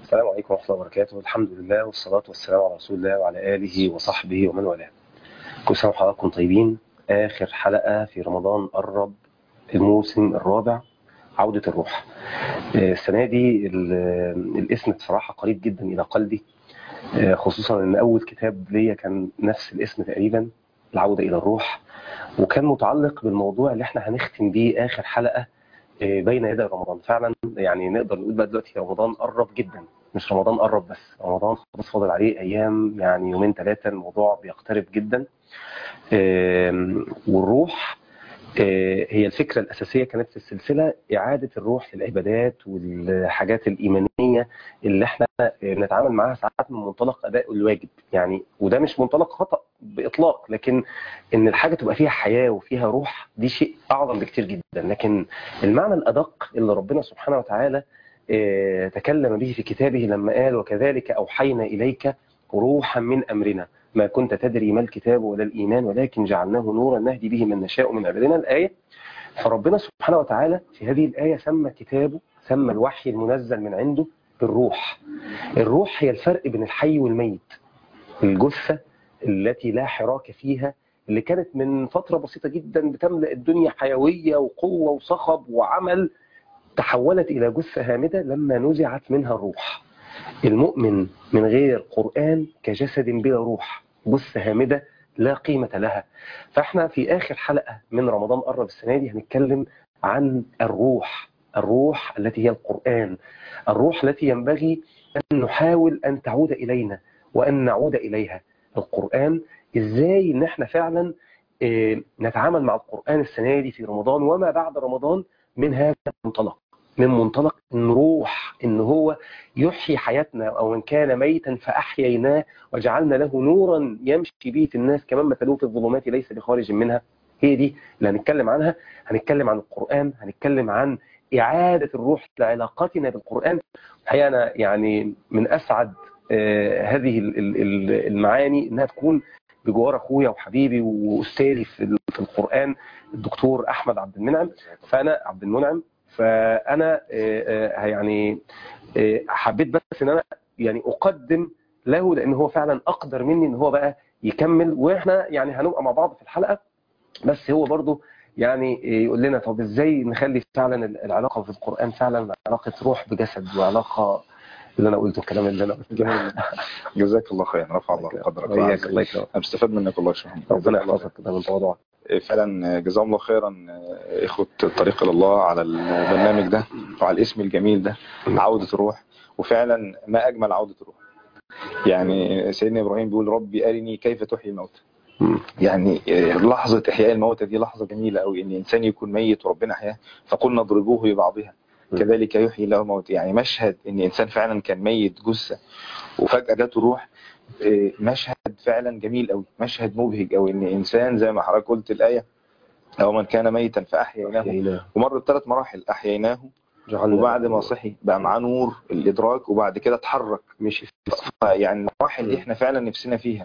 السلام عليكم ورحمة الله وبركاته الحمد لله والصلاة والسلام على رسول الله وعلى آله وصحبه ومن والاه كل سنة وحضراتكم طيبين آخر حلقة في رمضان قرب الموسم الرابع عودة الروح السنة دي الاسم بصراحة قريب جدا إلى قلبي خصوصا أن أول كتاب ليا كان نفس الاسم تقريبا العودة إلى الروح وكان متعلق بالموضوع اللي احنا هنختم بيه آخر حلقة بين يدي رمضان فعلا يعني نقدر نقول بقى دلوقتي رمضان قرب جدا مش رمضان قرب بس رمضان خلاص فاضل عليه ايام يعني يومين ثلاثه الموضوع بيقترب جدا والروح هي الفكره الاساسيه كانت في السلسله اعاده الروح للعبادات والحاجات الايمانيه اللي احنا بنتعامل معاها ساعات من منطلق اداء الواجب يعني وده مش منطلق خطا باطلاق لكن ان الحاجه تبقى فيها حياه وفيها روح دي شيء اعظم بكتير جدا لكن المعنى الادق اللي ربنا سبحانه وتعالى تكلم به في كتابه لما قال وكذلك اوحينا اليك روحا من امرنا ما كنت تدري ما الكتاب ولا الإيمان ولكن جعلناه نورا نهدي به من نشاء من عبادنا الآية فربنا سبحانه وتعالى في هذه الآية سمى كتابه سمى الوحي المنزل من عنده بالروح الروح هي الفرق بين الحي والميت الجثة التي لا حراك فيها اللي كانت من فترة بسيطة جدا بتملأ الدنيا حيوية وقوة وصخب وعمل تحولت إلى جثة هامدة لما نزعت منها الروح المؤمن من غير قرآن كجسد بلا روح بص هامدة لا قيمة لها فاحنا في آخر حلقة من رمضان قرب السنة دي هنتكلم عن الروح الروح التي هي القرآن الروح التي ينبغي أن نحاول أن تعود إلينا وأن نعود إليها القرآن إزاي إن احنا فعلا اه نتعامل مع القرآن السنة دي في رمضان وما بعد رمضان من هذا المنطلق من منطلق ان روح ان هو يحيي حياتنا او ان كان ميتا فاحييناه وجعلنا له نورا يمشي به في الناس كمان مثلوه في الظلمات ليس بخارج منها هي دي اللي هنتكلم عنها هنتكلم عن القران هنتكلم عن اعاده الروح لعلاقتنا بالقران الحقيقه انا يعني من اسعد آه هذه المعاني انها تكون بجوار اخويا وحبيبي واستاذي في القران الدكتور احمد عبد المنعم فانا عبد المنعم فانا يعني حبيت بس ان انا يعني اقدم له لان هو فعلا اقدر مني ان هو بقى يكمل واحنا يعني هنبقى مع بعض في الحلقه بس هو برضو يعني يقول لنا طب ازاي نخلي فعلا العلاقه في القران فعلا علاقه روح بجسد وعلاقه اللي انا قلته الكلام اللي انا قلته جزاك الله خير رفع الله قدرك وإياك الله يكرمك انا بستفاد منك والله يا شيخ ربنا يحفظك كده من تواضعك فعلا جزاهم الله خيرا اخوة الطريق الى الله على البرنامج ده وعلى الاسم الجميل ده عودة الروح وفعلا ما اجمل عودة الروح يعني سيدنا ابراهيم بيقول ربي ارني كيف تحيي الموتى يعني لحظة احياء الموتى دي لحظة جميلة قوي ان انسان يكون ميت وربنا احياه فقلنا اضربوه ببعضها كذلك يحيي له الموت يعني مشهد ان انسان فعلا كان ميت جثة وفجأة جاته روح مشهد فعلا جميل قوي مشهد مبهج قوي ان انسان زي ما حضرتك قلت الايه او من كان ميتا فاحييناه ومر بثلاث مراحل احييناه وبعد ما صحي بقى معاه نور الادراك وبعد كده اتحرك مشي يعني المراحل دي احنا فعلا نفسنا فيها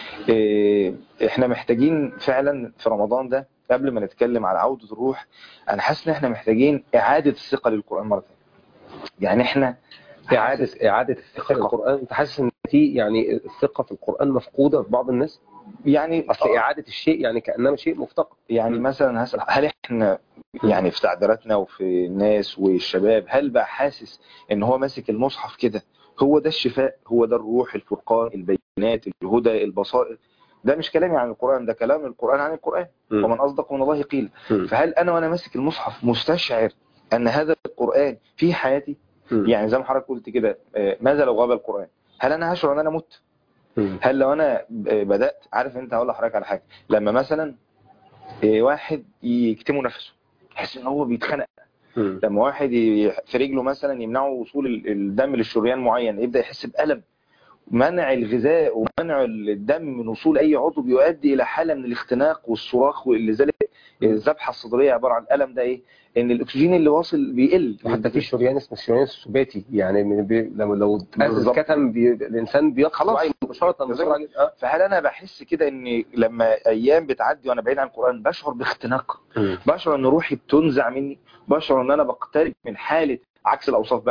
احنا محتاجين فعلا في رمضان ده قبل ما نتكلم على عودة الروح انا حاسس ان احنا محتاجين اعادة الثقة للقرآن مرة ثانيه يعني احنا إعادة إعادة الثقة في القرآن أنت حاسس إن في يعني الثقة في القرآن مفقودة في بعض الناس؟ يعني أصل إعادة الشيء يعني كأنما شيء مفتقد يعني مثلا هسأل هل إحنا يعني في تعبيراتنا وفي الناس والشباب هل بقى حاسس إن هو ماسك المصحف كده هو ده الشفاء هو ده الروح الفرقان البينات الهدى البصائر ده مش كلامي عن القرآن ده كلام القرآن عن القرآن م. ومن أصدق من الله قيل م. فهل أنا وأنا ماسك المصحف مستشعر أن هذا القرآن في حياتي يعني زي ما حضرتك قلت كده ماذا لو غاب القرآن هل انا هشعر ان انا مت هل لو انا بدأت عارف انت هقول لحضرتك على حاجة لما مثلا واحد يكتمه نفسه يحس ان هو بيتخنق لما واحد في رجله مثلا يمنعه وصول الدم للشريان معين يبدأ يحس بألم منع الغذاء ومنع الدم من وصول اي عضو بيؤدي الى حالة من الاختناق والصراخ ولذلك الذبحة الصدرية عبارة عن الألم ده ايه ان الاكسجين اللي واصل بيقل حتى في شريان اسمه الشريان السباتي يعني من بي... لو لو اتكتم بي... الانسان بيقطع مباشره فهل انا بحس كده ان لما ايام بتعدي وانا بعيد عن القران بشعر باختناق بشعر ان روحي بتنزع مني بشعر ان انا بقترب من حاله عكس الاوصاف بقى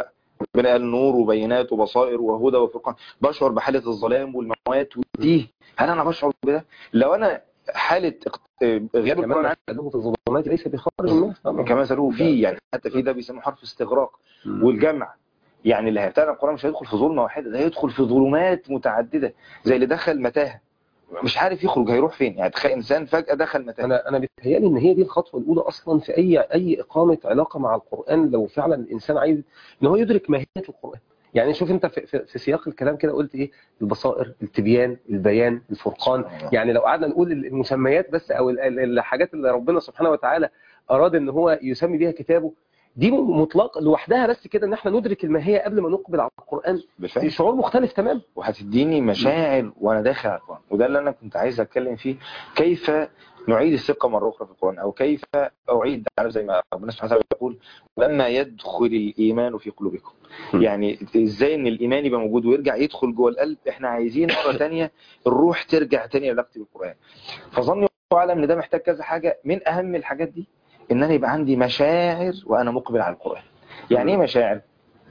ربنا قال نور وبينات وبصائر وهدى وفرقان بشعر بحالة الظلام والموات والتيه هل انا بشعر بده لو انا حالة اقت- غياب القرآن كمان مثله في الظلمات ليس بخارج منها كما سألوه فيه يعني حتى في ده بيسموه حرف استغراق والجمع يعني اللي هيبتدع القرآن مش هيدخل في ظلمة واحدة ده هيدخل في ظلمات متعددة زي اللي دخل متاهة مش عارف يخرج هيروح فين يعني تخيل انسان فجأة دخل متاهة انا انا بيتهيألي ان هي دي الخطوه الاولى اصلا في اي اي اقامه علاقه مع القران لو فعلا الانسان عايز ان هو يدرك ماهيه القران يعني شوف انت في, في, في سياق الكلام كده قلت ايه البصائر التبيان البيان الفرقان يعني لو قعدنا نقول المسميات بس او ال- ال- الحاجات اللي ربنا سبحانه وتعالى اراد ان هو يسمي بيها كتابه دي مطلق لوحدها بس كده ان احنا ندرك الماهيه قبل ما نقبل على القران بالفعل شعور مختلف تماما وهتديني مشاعر وانا داخل على القرآن وده اللي انا كنت عايز اتكلم فيه كيف نعيد الثقة مرة أخرى في القرآن أو كيف أعيد عارف زي ما ربنا سبحانه وتعالى يقول لما يدخل الإيمان في قلوبكم م. يعني إزاي إن الإيمان يبقى موجود ويرجع يدخل جوه القلب إحنا عايزين مرة تانية الروح ترجع تانية لعلاقتي بالقرآن فظني أعلم إن ده محتاج كذا حاجة من أهم الحاجات دي إن أنا يبقى عندي مشاعر وأنا مقبل على القرآن يعني إيه مشاعر؟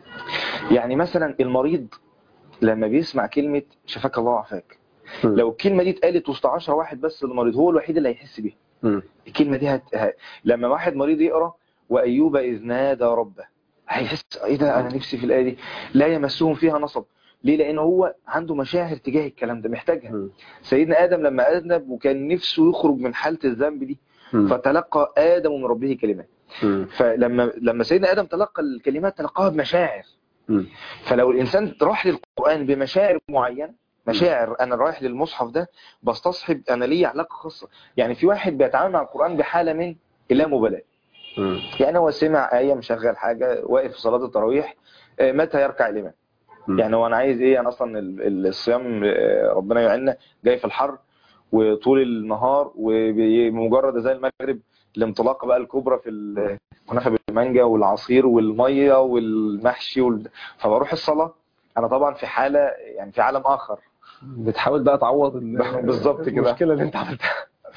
يعني مثلا المريض لما بيسمع كلمة شفاك الله وعافاك م. لو الكلمة دي اتقالت وسط 10 واحد بس المريض هو الوحيد اللي هيحس بيها م. الكلمة دي هت... ه... لما واحد مريض يقرأ وأيوب إذ نادى ربه هيحس ايه ده انا نفسي في الآية دي لا يمسهم فيها نصب ليه لأن هو عنده مشاعر تجاه الكلام ده محتاجها م. سيدنا آدم لما أذنب وكان نفسه يخرج من حالة الذنب دي م. فتلقى آدم من ربه كلمات م. فلما لما سيدنا آدم تلقى الكلمات تلقاها بمشاعر م. فلو الإنسان راح للقرآن بمشاعر معينة مشاعر أنا رايح للمصحف ده بستصحب أنا لي علاقة خاصة يعني في واحد بيتعامل مع القرآن بحالة من اللامبالاة م. يعني هو سمع آية مشغل حاجة واقف في صلاة التراويح آه، متى يركع الإمام م. يعني هو أنا عايز إيه أنا أصلا ال- ال- الصيام آه، ربنا يعيننا جاي في الحر وطول النهار وبمجرد زي المغرب الانطلاقه بقى الكبرى في الكنافه بالمانجا والعصير والميه والمحشي وال... فبروح الصلاه انا طبعا في حاله يعني في عالم اخر بتحاول بقى تعوض ال- بالظبط كده. المشكله اللي انت عملتها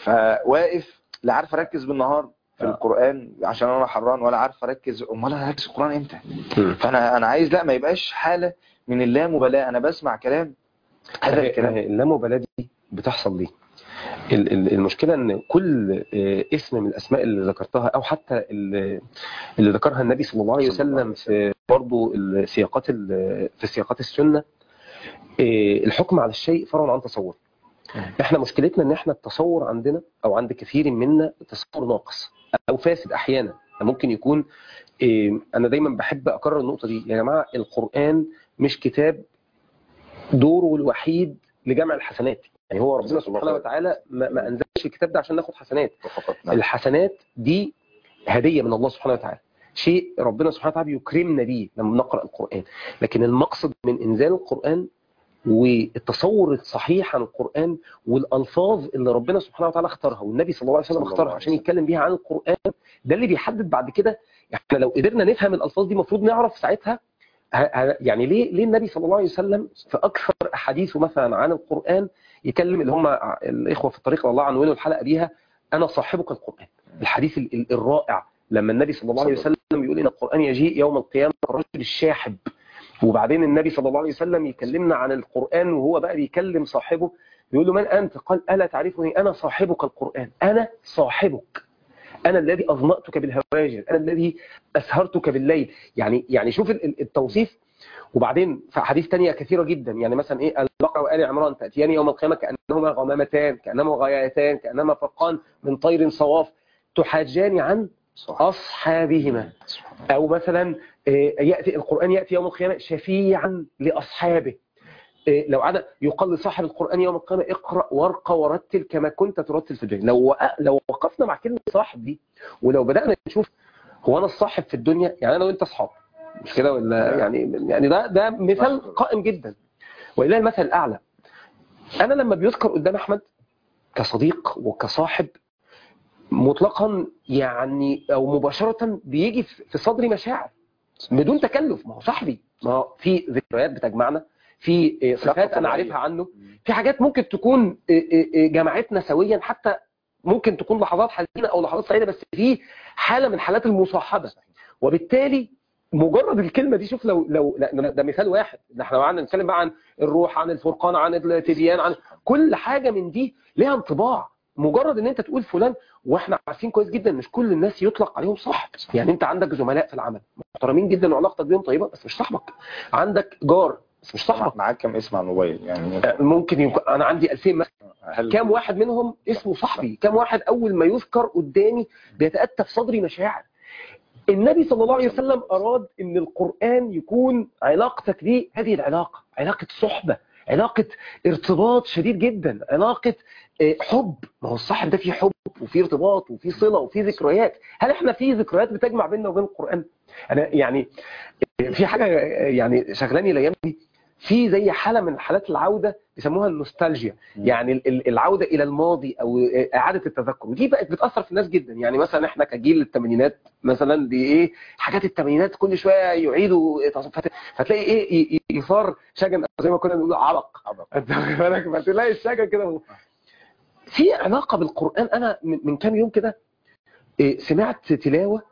فواقف لا عارف اركز بالنهار في آه. القران عشان انا حران ولا عارف اركز امال انا هركز في القران امتى فانا انا عايز لا ما يبقاش حاله من اللامبالاه انا بسمع كلام هذا الكلام اللامبالاه دي بتحصل ليه ال- ال- المشكله ان كل آه، اسم من الاسماء اللي ذكرتها او حتى ال- اللي ذكرها النبي صلى الله عليه صلى الله عليه وسلم في برضه السياقات ال- في سياقات السنه آه، الحكم على الشيء فرع عن تصور احنا مشكلتنا ان احنا التصور عندنا او عند كثير منا تصور ناقص او فاسد احيانا ممكن يكون آه، انا دايما بحب اكرر النقطه دي يا جماعه القران مش كتاب دوره الوحيد لجمع الحسنات يعني هو ربنا سبحانه وتعالى ما, ما انزلش الكتاب ده عشان ناخد حسنات فقط نعم. الحسنات دي هديه من الله سبحانه وتعالى شيء ربنا سبحانه وتعالى يكرمنا بيه لما نقرا القران لكن المقصد من انزال القران والتصور الصحيح عن القران والالفاظ اللي ربنا سبحانه وتعالى اختارها والنبي صلى الله عليه وسلم صلى الله اختارها عليه عشان وسلم. يتكلم بيها عن القران ده اللي بيحدد بعد كده احنا لو قدرنا نفهم الالفاظ دي المفروض نعرف ساعتها ه- ه- يعني ليه ليه النبي صلى الله عليه وسلم في اكثر احاديثه مثلا عن القران يكلم اللي هم الاخوه في الطريق الى الله عنوانه الحلقه بيها انا صاحبك القران الحديث ال- ال- الرائع لما النبي صلى الله عليه صلى وسلم يقول ان القران يجيء يوم القيامه كالرجل الشاحب وبعدين النبي صلى الله عليه وسلم يكلمنا عن القران وهو بقى بيكلم صاحبه يقول له من انت قال الا تعرفني انا صاحبك القران انا صاحبك انا الذي اظمأتك بالهواجر انا الذي اسهرتك بالليل يعني يعني شوف ال- ال- التوصيف وبعدين في احاديث تانية كثيره جدا يعني مثلا ايه البقره وال عمران تاتيان يوم القيامه كانهما غمامتان كانهما غايتان كانهما فرقان من طير صواف تحاجان عن صح. اصحابهما او مثلا آه، ياتي القران ياتي يوم القيامه شفيعا لاصحابه آه، لو عاد يقال لصاحب القران يوم القيامه اقرا وارقى ورتل كما كنت ترتل في الدنيا لو وق- لو وقفنا مع كلمه صاحب دي ولو بدانا نشوف هو انا الصاحب في الدنيا يعني انا وانت اصحاب مش كده ولا يعني يعني ده ده مثال قائم جدا ولله المثل الاعلى انا لما بيذكر قدام احمد كصديق وكصاحب مطلقا يعني او مباشره بيجي في في صدري مشاعر بدون تكلف ما هو صاحبي ما هو في ذكريات بتجمعنا في آه، صفات انا طبيعية. عارفها عنه في حاجات ممكن تكون آه، آه، آه، جمعتنا سويا حتى ممكن تكون لحظات حزينه او لحظات سعيده بس في حاله من حالات المصاحبه وبالتالي مجرد الكلمه دي شوف لو لو لا ده ده مثال واحد ده احنا قعدنا نتكلم بقى عن الروح عن الفرقان عن التبيان عن كل حاجه من دي ليها انطباع مجرد ان انت تقول فلان واحنا عارفين كويس جدا مش كل الناس يطلق عليهم صاحب يعني انت عندك زملاء في العمل محترمين جدا وعلاقتك بيهم طيبه بس مش صاحبك عندك جار بس مش صاحبك معاك كم اسم على الموبايل يعني آه، ممكن يكون انا عندي 2000 مثلا هل كام واحد منهم اسمه صاحبي كام واحد اول ما يذكر قدامي بيتأتى في صدري مشاعر النبي صلى الله عليه وسلم أراد أن القرآن يكون علاقتك دي هذه العلاقة علاقة صحبة علاقة ارتباط شديد جدا علاقة آه، حب ما هو الصاحب ده فيه حب وفيه ارتباط وفيه صلة وفيه ذكريات هل احنا في ذكريات بتجمع بيننا وبين القرآن انا يعني آه، في حاجة آه، يعني شغلاني الايام دي في زي حالة من حالات العودة بيسموها النوستالجيا مم. يعني ال- ال- العودة إلى الماضي أو إعادة التذكر ودي بقت بتأثر في الناس جدا يعني مثلا إحنا كجيل الثمانينات مثلا دي إيه حاجات الثمانينات كل شوية يعيدوا فت- فتلاقي إيه ي- ي- يثار شجن أو زي ما كنا بنقول عرق عبق. أنت واخد بالك فتلاقي الشجن كده في علاقة بالقرآن أنا من من كام يوم كده إيه، سمعت تلاوة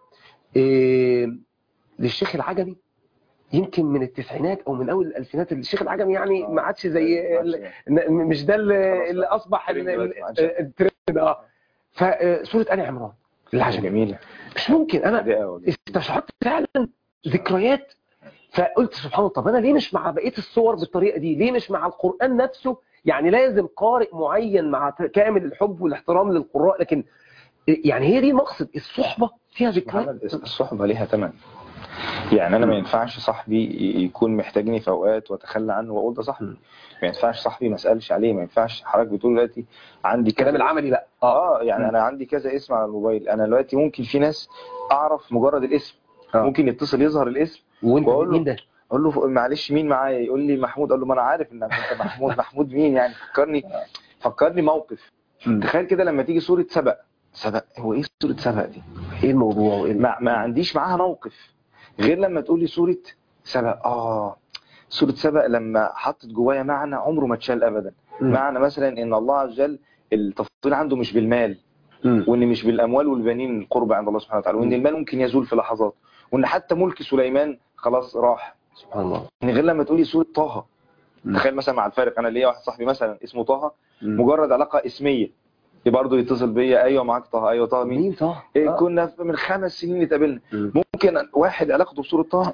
إيه، للشيخ العجمي يمكن من التسعينات او من اول الالفينات الشيخ العجمي يعني ما عادش زي ال- ن- مش ده اللي, اللي اصبح ال- ترند دلوقتي ما عادش. ال- الترند اه فسوره ال عمران العجمي جميلة مش ممكن انا دي أول. استشعرت فعلا ذكريات فقلت سبحان الله طب انا ليه مش مع بقيه الصور بالطريقه دي ليه مش مع القران نفسه يعني لازم قارئ معين مع ت- كامل الحب والاحترام للقراء لكن يعني هي دي مقصد الصحبه فيها ذكريات محمد الصحبة ليها ثمن يعني انا ما ينفعش صاحبي ي- يكون محتاجني في اوقات واتخلى عنه واقول ده صاحبي ما ينفعش صاحبي ما اسالش عليه ما ينفعش حضرتك بتقول دلوقتي عندي الكلام كذا العملي لا اه يعني مم. انا عندي كذا اسم على الموبايل انا دلوقتي ممكن في ناس اعرف مجرد الاسم آه. ممكن يتصل يظهر الاسم وانت بقول له- مين ده اقول له معلش مين معايا يقول لي محمود اقول له ما انا عارف ان انت محمود محمود مين يعني فكرني فكرني موقف تخيل كده لما تيجي صورة سبق سبق هو ايه صورة سبق دي ايه الموضوع وايه ما, ما عنديش معاها موقف غير لما تقول لي صورة سبق اه صورة سبق لما حطت جوايا معنى عمره ما اتشال ابدا مم. معنى مثلا ان الله عز وجل التفضيل عنده مش بالمال مم. وان مش بالاموال والبنين القرب عند الله سبحانه وتعالى وان المال ممكن يزول في لحظات وان حتى ملك سليمان خلاص راح سبحان الله من غير لما تقولي سورة طه مم. تخيل مثلا مع الفارق انا ليا واحد صاحبي مثلا اسمه طه مم. مجرد علاقه اسميه برضه يتصل بيا ايوه معاك طه ايوه طه مين مين طه إيه آه. كنا في- من خمس سنين اتقابلنا مم. ممكن واحد علاقته بصوره طه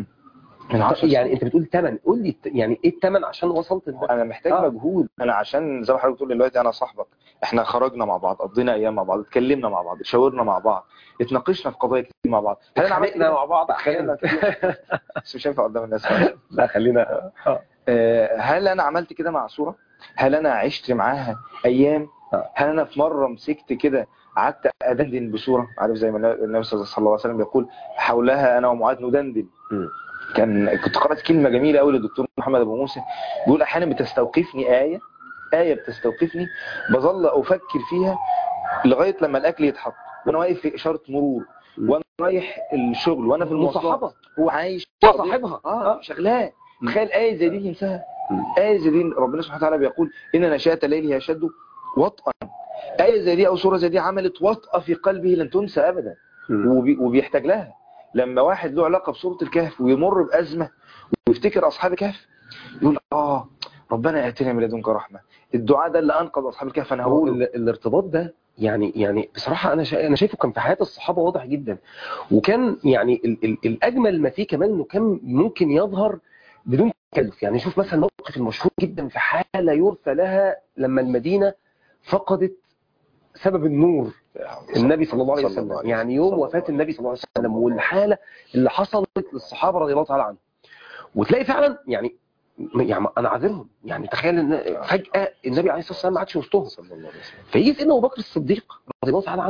من 10 يعني انت بتقول ثمن قول لي الت- يعني ايه الثمن عشان وصلت لده انا محتاج آه. مجهود انا عشان زي ما حضرتك بتقول دلوقتي انا صاحبك احنا خرجنا مع بعض قضينا ايام مع بعض اتكلمنا مع بعض اتشاورنا مع بعض اتناقشنا في قضايا كتير مع بعض هل انا عملت اتخانقنا كده؟ مع بعض اتخانقنا احيانا كتير. بس مش هينفع قدام الناس لا خلينا آه. آه، هل انا عملت كده مع صورة هل انا عشت معاها ايام آه. هل انا في مرة مسكت كده قعدت ادندن بصورة عارف زي ما النبي صلى الله عليه وسلم بيقول حولها انا ومعاذ ندندن مم. كان كنت قرأت كلمة جميلة قوي للدكتور محمد ابو موسى بيقول احيانا بتستوقفني آية آية بتستوقفني بظل افكر فيها لغاية لما الاكل يتحط وانا واقف في اشارة مرور مم. وانا رايح الشغل وانا في المواصلات مصاحبة هو عايش صاحبها اه شغلاه مم. تخيل آية زي دي تنساها مم. آية زي دي ربنا سبحانه وتعالى بيقول إن نشاة الليل هي أشد وطئا آية زي دي أو سورة زي دي عملت وطأة في قلبه لن تنسى أبدا مم. وبي وبيحتاج لها لما واحد له علاقة بسورة الكهف ويمر بأزمة ويفتكر أصحاب الكهف يقول آه ربنا آتنا من لدنك رحمة الدعاء ده اللي أنقذ أصحاب الكهف أنا هو هقوله ال- الارتباط ده يعني يعني بصراحة أنا شا... أنا شايفه كان في حياة الصحابة واضح جدا وكان يعني ال... ال... الأجمل ما فيه كمان إنه كان ممكن يظهر بدون تكلف يعني شوف مثلا الموقف المشهور جدا في حالة يرثى لها لما المدينة فقدت سبب النور النبي صلى الله عليه صلى الله وسلم عليه يعني وسلم. يوم صلى وفاة الله النبي صلى الله عليه وسلم والحالة اللي حصلت للصحابة رضي الله تعالى عنهم وتلاقي فعلا يعني يعني انا عاذرهم يعني تخيل ان فجأة النبي عليه الصلاة والسلام ما عادش وسطهم صلى الله عليه وسلم فيجي سيدنا ابو بكر الصديق رضي الله تعالى عنه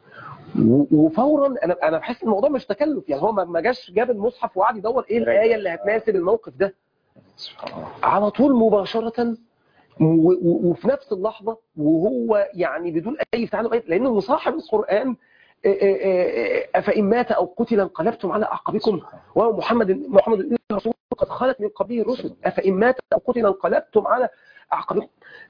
و- وفورا انا انا بحس ان الموضوع مش تكلف يعني هو ما- ما جاش جاب المصحف وقعد يدور ايه الايه اللي هتناسب الموقف ده سبحان الله على طول مباشره و- و- وفي نفس اللحظه وهو يعني بدون اي تعلق لانه مصاحب القران إيه إيه إيه افان مات او قتل انقلبتم على اعقابكم ومحمد محمد رسول قد خلت من قبله الرسل افان مات او قتل انقلبتم على اعقابكم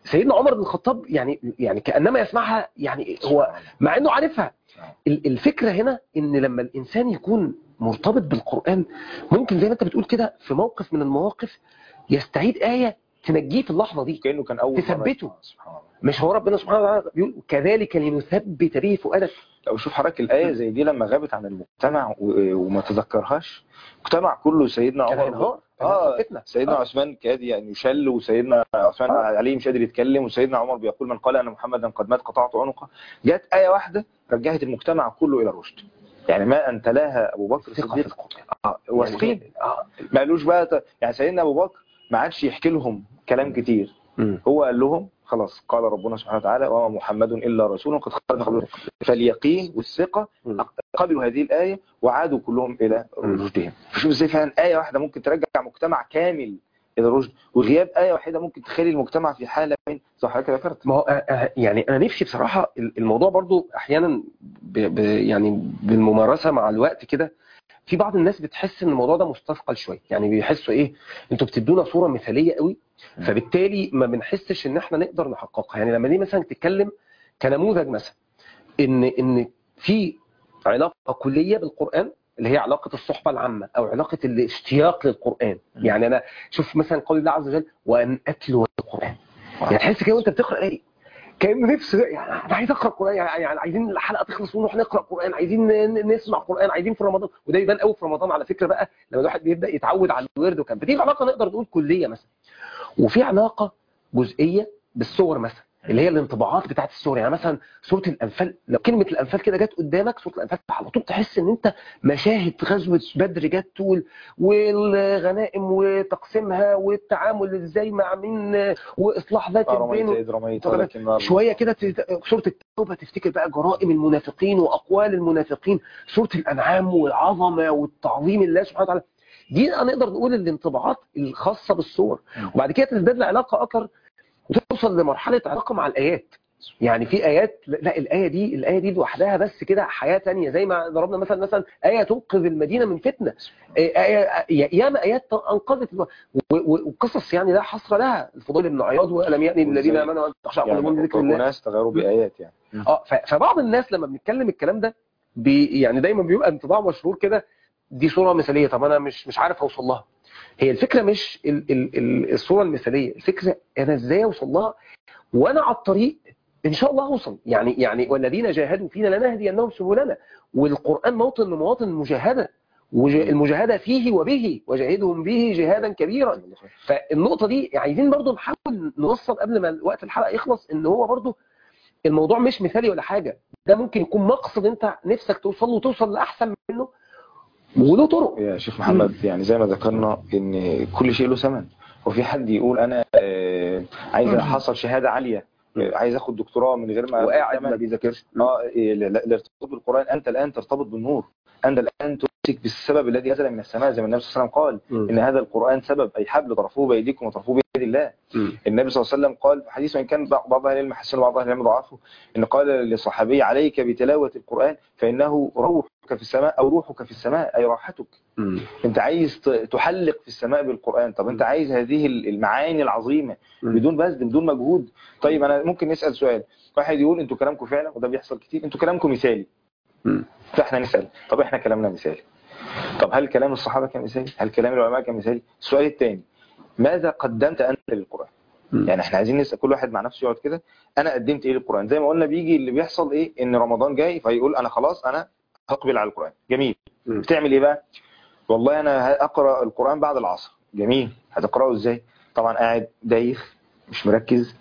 سيدنا عمر بن الخطاب يعني يعني كانما يسمعها يعني هو مع انه عارفها ال- الفكره هنا ان لما الانسان يكون مرتبط بالقران ممكن زي ما انت بتقول كده في موقف من المواقف يستعيد ايه تنجيه في اللحظه دي كانه كان اول مرة تثبته. يسمع. سبحان الله مش هو ربنا سبحانه وتعالى بيقول كذلك لنثبت به فؤادك لو شوف حضرتك الآية زي دي لما غابت عن المجتمع و- وما تذكرهاش مجتمع كله سيدنا كان عمر هينهار كان اه هيحصل فتنه سيدنا آه. عثمان كاد يعني يشل وسيدنا عثمان آه. علي مش قادر يتكلم وسيدنا عمر بيقول من قال ان محمدا قد مات قطعت عنقه جت آية واحدة رجعت المجتمع كله إلى الرشد يعني ما أن تلاها أبو بكر ثقه في الصديق القران آه، واثقين يعني- اه ما قالوش بقى ت- يعني سيدنا أبو بكر ما عادش يحكي لهم كلام كتير مم. هو قال لهم خلاص قال ربنا سبحانه وتعالى وما محمد إلا رسول قد خلت من قبله فاليقين والثقة مم. قبلوا هذه الآية وعادوا كلهم إلى مم. رشدهم فشوف ازاي فعلا آية واحدة ممكن ترجع مجتمع كامل إلى الرشد وغياب آية واحدة ممكن تخلي المجتمع في حالة من زي ما حضرتك ذكرت ما هو آه، آه، يعني انا نفسي بصراحه الموضوع برضو احيانا ب ب يعني بالممارسه مع الوقت كده في بعض الناس بتحس ان الموضوع ده مستثقل شويه يعني بيحسوا ايه انتوا بتدونا صوره مثاليه قوي م. فبالتالي ما بنحسش ان احنا نقدر نحققها يعني لما نيجي مثلا تتكلم كنموذج مثلا ان ان في علاقه كليه بالقران اللي هي علاقه الصحبه العامه او علاقه الاشتياق للقران م. يعني انا شوف مثلا قول الله عز وجل وان اتلو القران يعني تحس كده وانت بتقرا ايه كان نفسه يعني انا عايز اقرا قران يعني يعني عايزين الحلقه تخلص ونروح نقرا قران عايزين ن- نسمع قران عايزين في رمضان وده يبان قوي في رمضان على فكره بقى لما الواحد بيبدا يتعود على الورد وكان فدي علاقه نقدر نقول كليه مثلا وفي علاقه جزئيه بالصور مثلا اللي هي الانطباعات بتاعت الصور يعني مثلا سوره الانفال لو كلمه الانفال كده جت قدامك سوره الانفال على طول تحس ان انت مشاهد غزوه بدر جت طول والغنائم وتقسيمها والتعامل ازاي مع مين واصلاح ذات رميت البين إذ رميت طبعاً ولكن الله شويه كده تت- سوره التوبه تفتكر بقى جرائم المنافقين واقوال المنافقين سوره الانعام والعظمه والتعظيم الله سبحانه وتعالى دي نقدر نقول الانطباعات الخاصه بالصور م. وبعد كده تزداد العلاقه اكتر وتوصل لمرحله علاقه مع الايات يعني في ايات لا الايه دي الايه دي لوحدها بس كده حياه تانية زي ما ضربنا مثلا مثلا ايه تنقذ المدينه من فتنه ايه ياما ايات انقذت الو- و- و- وقصص يعني لا حصر لها الفضيل بن عياض والم يأني للذين وإزاي؟ امنوا ان تخشع يعني قلوبهم لذكر الله وناس تغيروا بآيات يعني اه ف- فبعض الناس لما بنتكلم الكلام ده بي يعني دايما بيبقى انطباع مشهور كده دي صوره مثاليه طب انا مش مش عارف اوصل لها هي الفكره مش ال ال ال الصوره المثاليه الفكره انا ازاي اوصل لها وانا على الطريق ان شاء الله اوصل يعني يعني والذين جاهدوا فينا لنهدينهم سبلنا والقران موطن من مواطن المجاهده والمجاهده فيه وبه وجاهدهم به جهادا كبيرا فالنقطه دي عايزين برضو نحاول نوصل قبل ما وقت الحلقه يخلص ان هو برضو الموضوع مش مثالي ولا حاجه ده ممكن يكون مقصد انت نفسك توصل له وتوصل لاحسن منه وله طرق يا شيخ محمد يعني زي ما ذكرنا ان كل شيء له ثمن وفي حد يقول انا آه، عايز احصل شهاده عاليه آه، عايز اخد دكتوراه من غير ما وقاعد ثمن. ما بيذاكرش اه إيه، لا- لا- الارتباط بالقران انت الان ترتبط بالنور انت الان تمسك بالسبب الذي نزل من السماء زي ما النبي صلى الله عليه وسلم قال ان هذا القران سبب اي حبل طرفوه بايديكم وطرفوه بيد الله النبي صلى الله عليه وسلم قال في حديث وان كان بعض بعض اهل العلم حسنه وبعض اهل العلم ضعفه ان قال للصحابي عليك بتلاوه القران فانه روحك في السماء او روحك في السماء اي راحتك انت عايز ت- تحلق في السماء بالقران طب انت عايز هذه المعاني العظيمه مم. بدون بذل بدون مجهود طيب انا ممكن نسال سؤال واحد يقول انتوا كلامكم فعلا وده بيحصل كتير انتوا كلامكم مثالي مم. فاحنا نسال طب احنا كلامنا مثالي طب هل كلام الصحابه كان مثالي هل كلام العلماء كان مثالي السؤال الثاني ماذا قدمت انت للقران يعني احنا عايزين نسال كل واحد مع نفسه يقعد كده انا قدمت ايه للقران زي ما قلنا بيجي اللي بيحصل ايه ان رمضان جاي فيقول انا خلاص انا هقبل على القران جميل مم. بتعمل ايه بقى والله انا هقرا القران بعد العصر جميل هتقراه ازاي طبعا قاعد دايخ مش مركز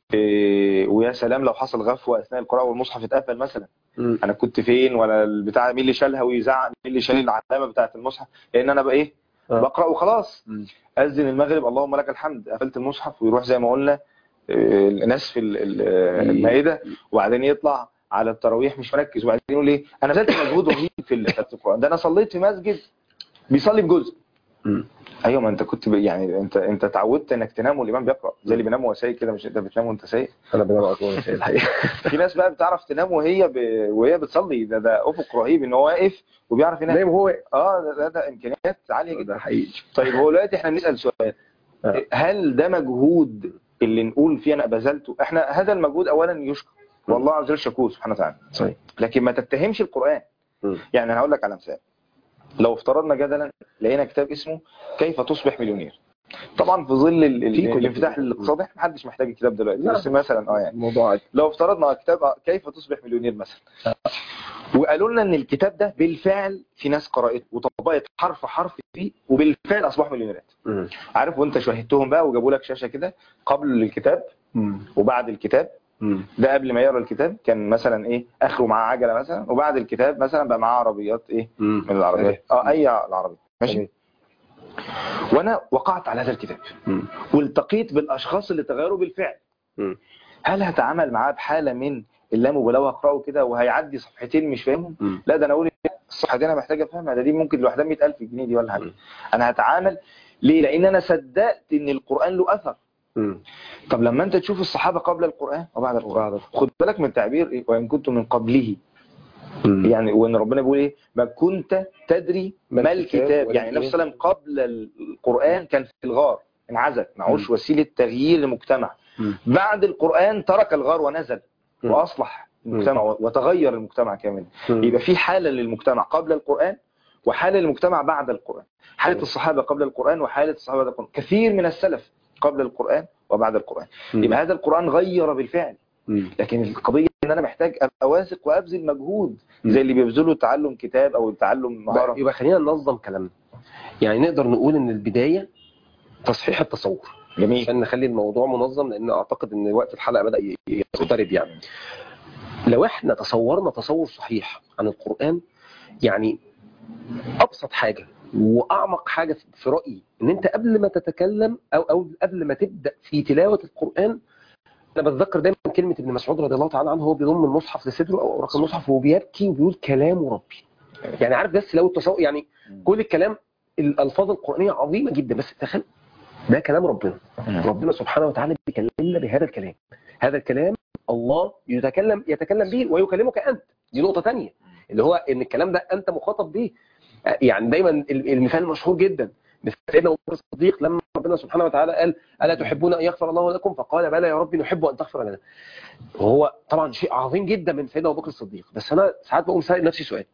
إيه ويا سلام لو حصل غفوه اثناء القراءه والمصحف اتقفل مثلا مم. انا كنت فين ولا البتاع مين اللي شالها ويزعق مين اللي شال العلامه بتاعه المصحف لان انا بقى ايه آه. بقرا وخلاص مم. اذن المغرب اللهم لك الحمد قفلت المصحف ويروح زي ما قلنا آه، نسف ال- ال- المائده وبعدين يطلع على التراويح مش مركز وبعدين يقول ايه انا بذلت مجهود رهيب في ال- في القران ده انا صليت في مسجد بيصلي بجزء مم. ايوه ما انت كنت ب- يعني انت انت اتعودت انك تنام والامام بيقرا زي اللي بينام وهو سايق كده مش انت بتنام وانت سايق انا بنام على طول الحقيقه في ناس بقى بتعرف تنام وهي ب... وهي بتصلي ده ده افق رهيب ان هو واقف وبيعرف ينام نايم هو اه ده, ده, ده امكانيات عاليه جدا ده حقيقي طيب هو دلوقتي احنا بنسال سؤال آه. هل ده مجهود اللي نقول فيه انا بذلته احنا هذا المجهود اولا يشكر والله عز وجل شكور سبحانه وتعالى صحيح لكن ما تتهمش القرآن مم. يعني انا هقول لك على مثال لو افترضنا جدلا لقينا كتاب اسمه كيف تصبح مليونير طبعا في ظل ال- ال- في كتب الانفتاح كتير. الاقتصادي احنا محدش محتاج الكتاب دلوقتي لا. بس مثلا اه يعني الموضوع عادي لو افترضنا كتاب آه، كيف تصبح مليونير مثلا وقالوا لنا ان الكتاب ده بالفعل في ناس قرأته وطبقت حرف حرف فيه وبالفعل اصبحوا مليونيرات مم. عارف وانت شاهدتهم بقى وجابوا لك شاشه كده قبل الكتاب مم. وبعد الكتاب مم. ده قبل ما يقرا الكتاب كان مثلا ايه اخره معاه عجله مثلا وبعد الكتاب مثلا بقى معاه عربيات ايه مم. من العربيات اه اي العربيات ماشي تمام. وانا وقعت على هذا الكتاب مم. والتقيت بالاشخاص اللي تغيروا بالفعل مم. هل هتعامل معاه بحاله من اللامبالاه هقراه كده وهيعدي صفحتين مش فاهمهم مم. لا ده انا اقول الصفحه دي انا محتاج افهمها ده دي ممكن لوحدها 100000 جنيه دي ولا حاجه مم. انا هتعامل ليه لان انا صدقت ان القران له اثر مم. طب لما انت تشوف الصحابه قبل القران وبعد القران خد بالك من التعبير إيه؟ وان كنت من قبله مم. يعني وان ربنا بيقول ايه ما كنت تدري ما ما الكتاب الكتاب ولا يعني النبي إيه؟ صلى الله عليه وسلم قبل القران كان في الغار انعزل معهوش وسيله تغيير للمجتمع مم. بعد القران ترك الغار ونزل مم. واصلح المجتمع وتغير المجتمع كامل مم. يبقى في حاله للمجتمع قبل القران وحاله للمجتمع بعد القران حاله مم. الصحابه قبل القران وحاله الصحابه بعد القران كثير من السلف قبل القران وبعد القران مم. يبقى هذا القران غير بالفعل مم. لكن القضيه ان انا محتاج ابقى واثق وابذل مجهود مم. زي اللي بيبذلوا تعلم كتاب او تعلم مهاره يبقى خلينا ننظم كلامنا يعني نقدر نقول ان البدايه تصحيح التصور جميل عشان نخلي الموضوع منظم لان اعتقد ان وقت الحلقه بدا ي- يقترب يعني لو احنا تصورنا تصور صحيح عن القران يعني ابسط حاجه واعمق حاجه في رايي ان انت قبل ما تتكلم او او قبل ما تبدا في تلاوه القران انا بتذكر دايما كلمه ابن مسعود رضي الله تعالى عنه هو بيضم المصحف لصدره او اوراق المصحف وبيبكي وبيقول كلام ربي يعني عارف بس لو التصور يعني كل الكلام الالفاظ القرانيه عظيمه جدا بس تخيل ده كلام ربنا ربنا سبحانه وتعالى بيكلمنا بهذا الكلام هذا الكلام الله يتكلم يتكلم به ويكلمك انت دي نقطه تانية اللي هو ان الكلام ده انت مخاطب به يعني دايما المثال المشهور جدا مثال سيدنا ابو بكر الصديق لما ربنا سبحانه وتعالى قال الا تحبون ان يغفر الله لكم فقال بلى يا رب نحب ان تغفر لنا وهو طبعا شيء عظيم جدا من سيدنا ابو بكر الصديق بس انا ساعات بقوم سائل نفسي سؤال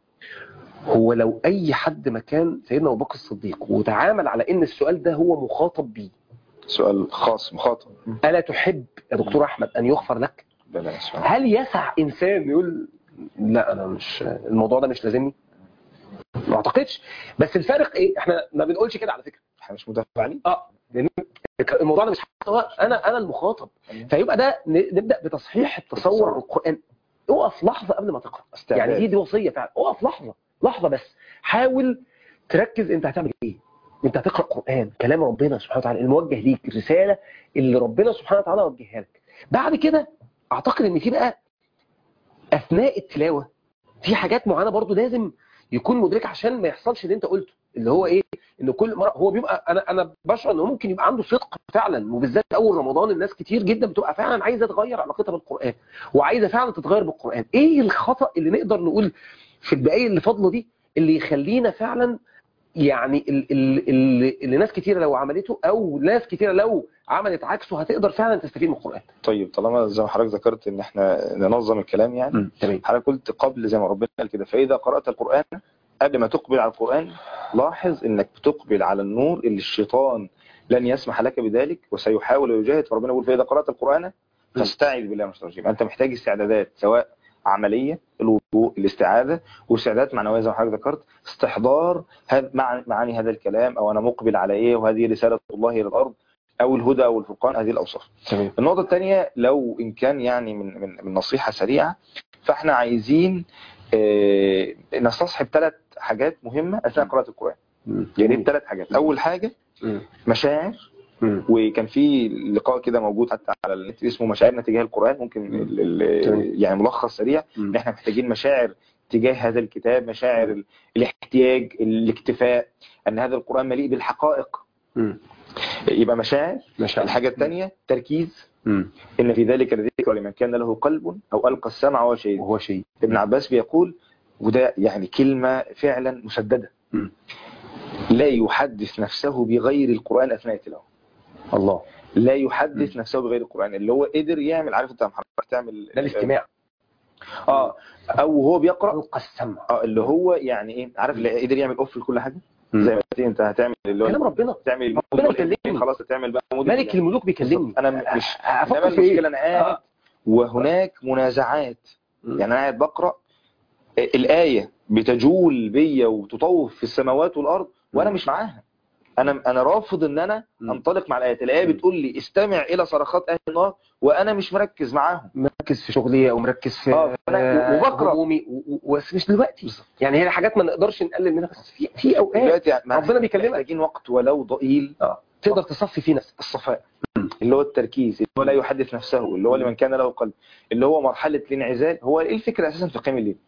هو لو اي حد مكان سيدنا ابو بكر الصديق وتعامل على ان السؤال ده هو مخاطب بيه سؤال خاص مخاطب الا تحب يا دكتور احمد ان يغفر لك بلا سؤال. هل يسع انسان يقول لا انا مش الموضوع ده مش لازمني ما اعتقدش بس الفارق ايه احنا ما بنقولش كده على فكره احنا مش متفاعلين اه لان الموضوع ده مش هو انا انا المخاطب فيبقى ده ن- نبدا بتصحيح التصور عن القران اقف لحظه قبل ما تقرا يعني دي دي وصيه فعلا اقف لحظه لحظه بس حاول تركز انت هتعمل ايه انت هتقرا قران كلام ربنا سبحانه وتعالى الموجه ليك الرساله اللي ربنا سبحانه وتعالى وجهها لك بعد كده اعتقد ان في بقى اثناء التلاوه في حاجات معينه برضو لازم يكون مدرك عشان ما يحصلش اللي انت قلته اللي هو ايه ان كل مره هو بيبقى انا انا بشعر انه ممكن يبقى عنده صدق فعلا وبالذات اول رمضان الناس كتير جدا بتبقى فعلا عايزه تغير علاقتها بالقران وعايزه فعلا تتغير بالقران ايه الخطا اللي نقدر نقول في الدقايق اللي فاضله دي اللي يخلينا فعلا يعني ال- ال- ال- اللي ناس كتيره لو عملته او ناس كتيره لو عملت عكسه هتقدر فعلا تستفيد من القران طيب طالما زي ما حضرتك ذكرت ان احنا ننظم الكلام يعني تمام حضرتك قلت قبل زي ما ربنا قال كده فاذا قرات القران قبل ما تقبل على القران لاحظ انك بتقبل على النور اللي الشيطان لن يسمح لك بذلك وسيحاول ويجاهد فربنا يقول فاذا قرات القران فاستعذ بالله من الشيطان الرجيم انت محتاج استعدادات سواء عمليه الوضوء الاستعاذه واستعدادات معنويه زي ما حضرتك ذكرت استحضار هذا مع- معاني هذا الكلام او انا مقبل على ايه وهذه رساله الله الى الارض او الهدى او الفرقان هذه الاوصاف تمام النقطة الثانية لو إن كان يعني من من من نصيحة سريعة فإحنا عايزين آه، نستصحب ثلاث حاجات مهمة أثناء قراءة القرآن يعني ثلاث حاجات أول حاجة مشاعر وكان في لقاء كده موجود حتى على النت اسمه مشاعرنا تجاه القرآن ممكن ال- ال- تمام. يعني ملخص سريع ان احنا محتاجين مشاعر تجاه هذا الكتاب مشاعر ال- الاحتياج الاكتفاء ان هذا القرآن مليء بالحقائق يبقى مشاعر مشاعر. الحاجة الثانية تركيز مم. إن في ذلك لذكر لمن كان له قلب أو ألقى السمع وهو شهيد وهو شيء ابن عباس بيقول وده يعني كلمة فعلا مسددة مم. لا يحدث نفسه بغير القرآن أثناء التلاوة الله لا يحدث نفسه بغير القرآن اللي هو قدر يعمل عارف انت حضرتك تعمل ده الاستماع اه او هو بيقرا فوق السمع اه اللي هو يعني ايه عارف اللي قدر يعمل اوف لكل حاجه مم. زي ما قلت انت هتعمل اللي كلام هو ربنا تعمل المود ربنا والإنسان، يكلمني. خلاص تعمل بقى مود ملك الملوك بيكلمني انا مش انما افكر في ايه المشكله انا قاعد آه. وهناك منازعات مم. يعني انا قاعد بقرا الايه بتجول بيا وتطوف في السماوات والارض وانا مم. مش معاها انا انا رافض ان انا مم. انطلق مع الايات الايه مم. بتقول لي استمع الى صرخات اهل النار وانا مش مركز معاهم مركز في شغلي او مركز في آه، فأنا- آه، وبقرأ. همومي و- و- بس مش دلوقتي يعني هي حاجات ما نقدرش نقلل منها بس في في اوقات دلوقتي يعني ربنا بيكلمك. محتاجين وقت ولو ضئيل تقدر تصفي فيه نفسك الصفاء مم. اللي هو التركيز اللي هو لا يحدث نفسه اللي هو لمن كان له قلب اللي هو مرحلة الانعزال هو ايه الفكرة اساسا في قيام الليل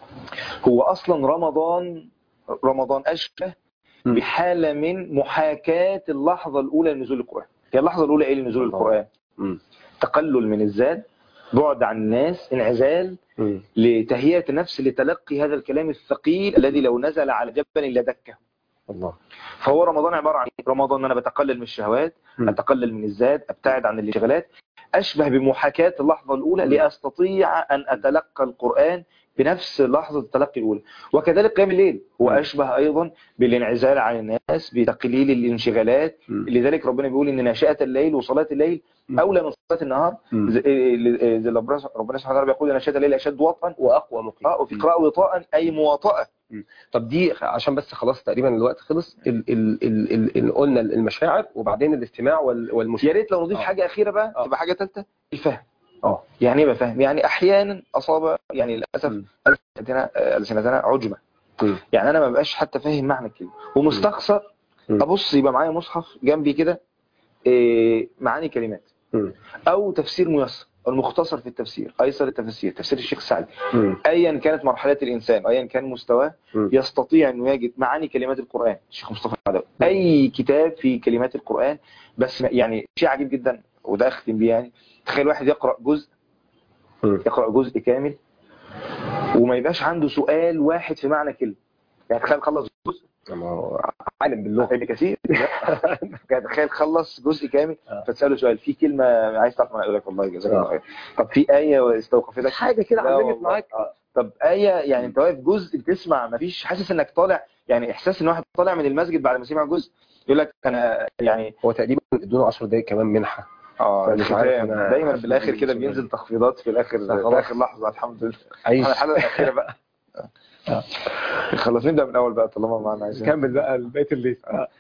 هو اصلا رمضان رمضان اشبه مم. بحالة من محاكاة اللحظة الاولى لنزول القرآن هي اللحظة الاولى ايه لنزول الله. القرآن مم. تقلل من الذات بعد عن الناس انعزال مم. لتهيئة النفس لتلقي هذا الكلام الثقيل الذي لو نزل على جبل لدكه الله فهو رمضان عبارة عن إيه؟ رمضان ان انا بتقلل من الشهوات مم. اتقلل من الذات ابتعد عن الانشغالات اشبه بمحاكاة اللحظة الاولى مم. لاستطيع ان اتلقى القرآن بنفس لحظة التلقي الاولى وكذلك قيام الليل هو مم. اشبه ايضا بالانعزال عن الناس بتقليل الانشغالات مم. لذلك ربنا بيقول ان ناشئة الليل وصلاة الليل مم. اولى من صلاة النهار مم. زي زي ربنا ربنا سبحانه وتعالى بيقول ناشئة الليل اشد وطئا واقوى مقيم اه وفي قراءة وطاء اي مواطأة طب دي عشان بس خلاص تقريبا الوقت خلص ال ال ال ال ال قلنا المشاعر وبعدين الاستماع وال- يا والمشاهده ريت لو نضيف آه. حاجة أخيرة بقى آه. تبقى حاجة ثالثة الفهم اه يعني ايه بقى فهم يعني أحيانا أصاب يعني للأسف مم. ألسنتنا آه، ألسنتنا عجمة مم. يعني أنا ما بقاش حتى فاهم معنى الكلمة ومستخسر مم. أبص يبقى معايا مصحف جنبي كده إيه، معاني كلمات مم. أو تفسير ميسر المختصر في التفسير أيسر التفسير تفسير الشيخ سعد مم. أيا كانت مرحلة الإنسان أيا كان مستواه مم. يستطيع أنه يجد معاني كلمات القرآن الشيخ مصطفى عدوي أي كتاب في كلمات القرآن بس يعني شيء عجيب جدا وده أختم بيه يعني تخيل واحد يقرأ جزء مم. يقرأ جزء كامل وما يبقاش عنده سؤال واحد في معنى كلمة يعني تخيل خلص جزء ما هو عالم باللغه ابن كثير يعني تخيل خلص جزء كامل آه. فتسأله سؤال في كلمة عايز تعرف معنى يقول لك والله جزاك الله آه. خير طب في آية استوقفتك حاجه كده لا علمت والله. معاك آه. طب آية يعني انت واقف جزء بتسمع مفيش حاسس انك طالع يعني احساس ان واحد طالع من المسجد بعد ما سمع جزء يقول لك انا يعني هو تقريبا ادونا 10 دعايق كمان منحه اه فمش عارف الختام. أنا دايما في حاسس الاخر كده بالسؤال. بينزل تخفيضات في الاخر في خلاص. اخر لحظه الحمد لله عايش احنا الحلقه الاخيره بقى خلاص نبدا من الاول بقى طالما معانا عايزين كمل بقى بقيه الليل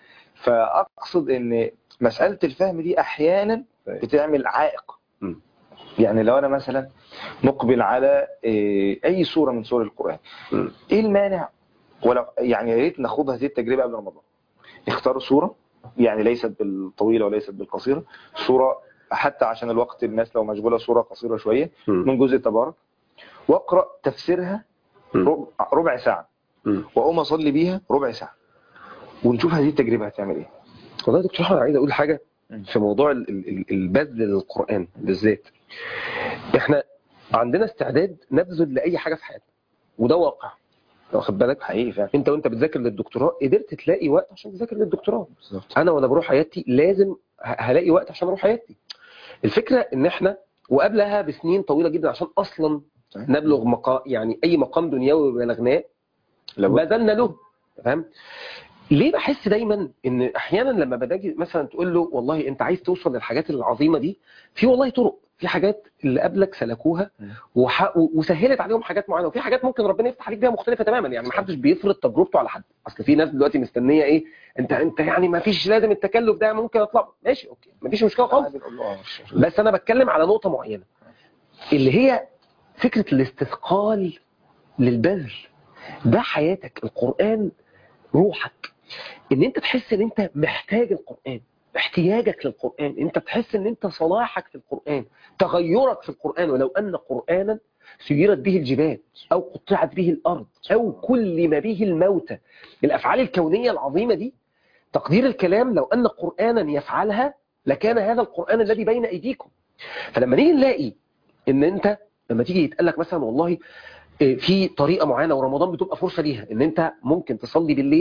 فاقصد ان مساله الفهم دي احيانا طيب. بتعمل عائق مم. يعني لو انا مثلا مقبل على إيه، اي سوره من سور القران مم. ايه المانع ولو يعني يا ريت ناخد هذه التجربه قبل رمضان نختار سوره يعني ليست بالطويله وليست بالقصيره سوره حتى عشان الوقت الناس لو مشغوله سوره قصيره شويه مم. من جزء تبارك واقرا تفسيرها مم. ربع, ربع ساعه مم. واقوم اصلي بيها ربع ساعه ونشوف هذه التجربه هتعمل ايه والله يا دكتور احمد عايز اقول حاجه مم. في موضوع ال- ال- ال- البذل للقران بالذات احنا عندنا استعداد نبذل لاي حاجه في حياتنا وده واقع واخد بالك حقيقي فعلا انت وانت بتذاكر للدكتوراه قدرت تلاقي وقت عشان تذاكر للدكتوراه بالظبط انا وانا بروح عيادتي لازم ه- هلاقي وقت عشان اروح عيادتي الفكره ان احنا وقبلها بسنين طويله جدا عشان اصلا صحيح. نبلغ مقام يعني اي مقام دنيوي بلغناه لابد بذلنا له فاهم ليه بحس دايما ان احيانا لما باجي مثلا تقول له والله انت عايز توصل للحاجات العظيمه دي في والله طرق في حاجات اللي قبلك سلكوها مم. وح... وسهلت عليهم حاجات معينه وفي حاجات ممكن ربنا يفتح عليك بيها مختلفه تماما يعني ما حدش بيفرض تجربته على حد اصل في ناس دلوقتي مستنيه ايه انت انت يعني ما فيش لازم التكلف ده ممكن اطلع ماشي اوكي ما فيش مشكله خالص عادي نقول له آه، مش- بس انا بتكلم على نقطه معينه اللي هي فكره الاستثقال للبذل ده حياتك القران روحك ان انت تحس ان انت محتاج القران احتياجك للقران انت تحس ان انت صلاحك في القران تغيرك في القران ولو ان قرانا سيرت به الجبال او قطعت به الارض او كلم به الموتى الافعال الكونيه العظيمه دي تقدير الكلام لو ان قرانا يفعلها لكان هذا القران الذي بين ايديكم فلما نيجي نلاقي ان انت لما تيجي يتقال لك مثلا والله إيه، في طريقه معينه ورمضان بتبقى فرصه ليها ان انت ممكن تصلي بالليل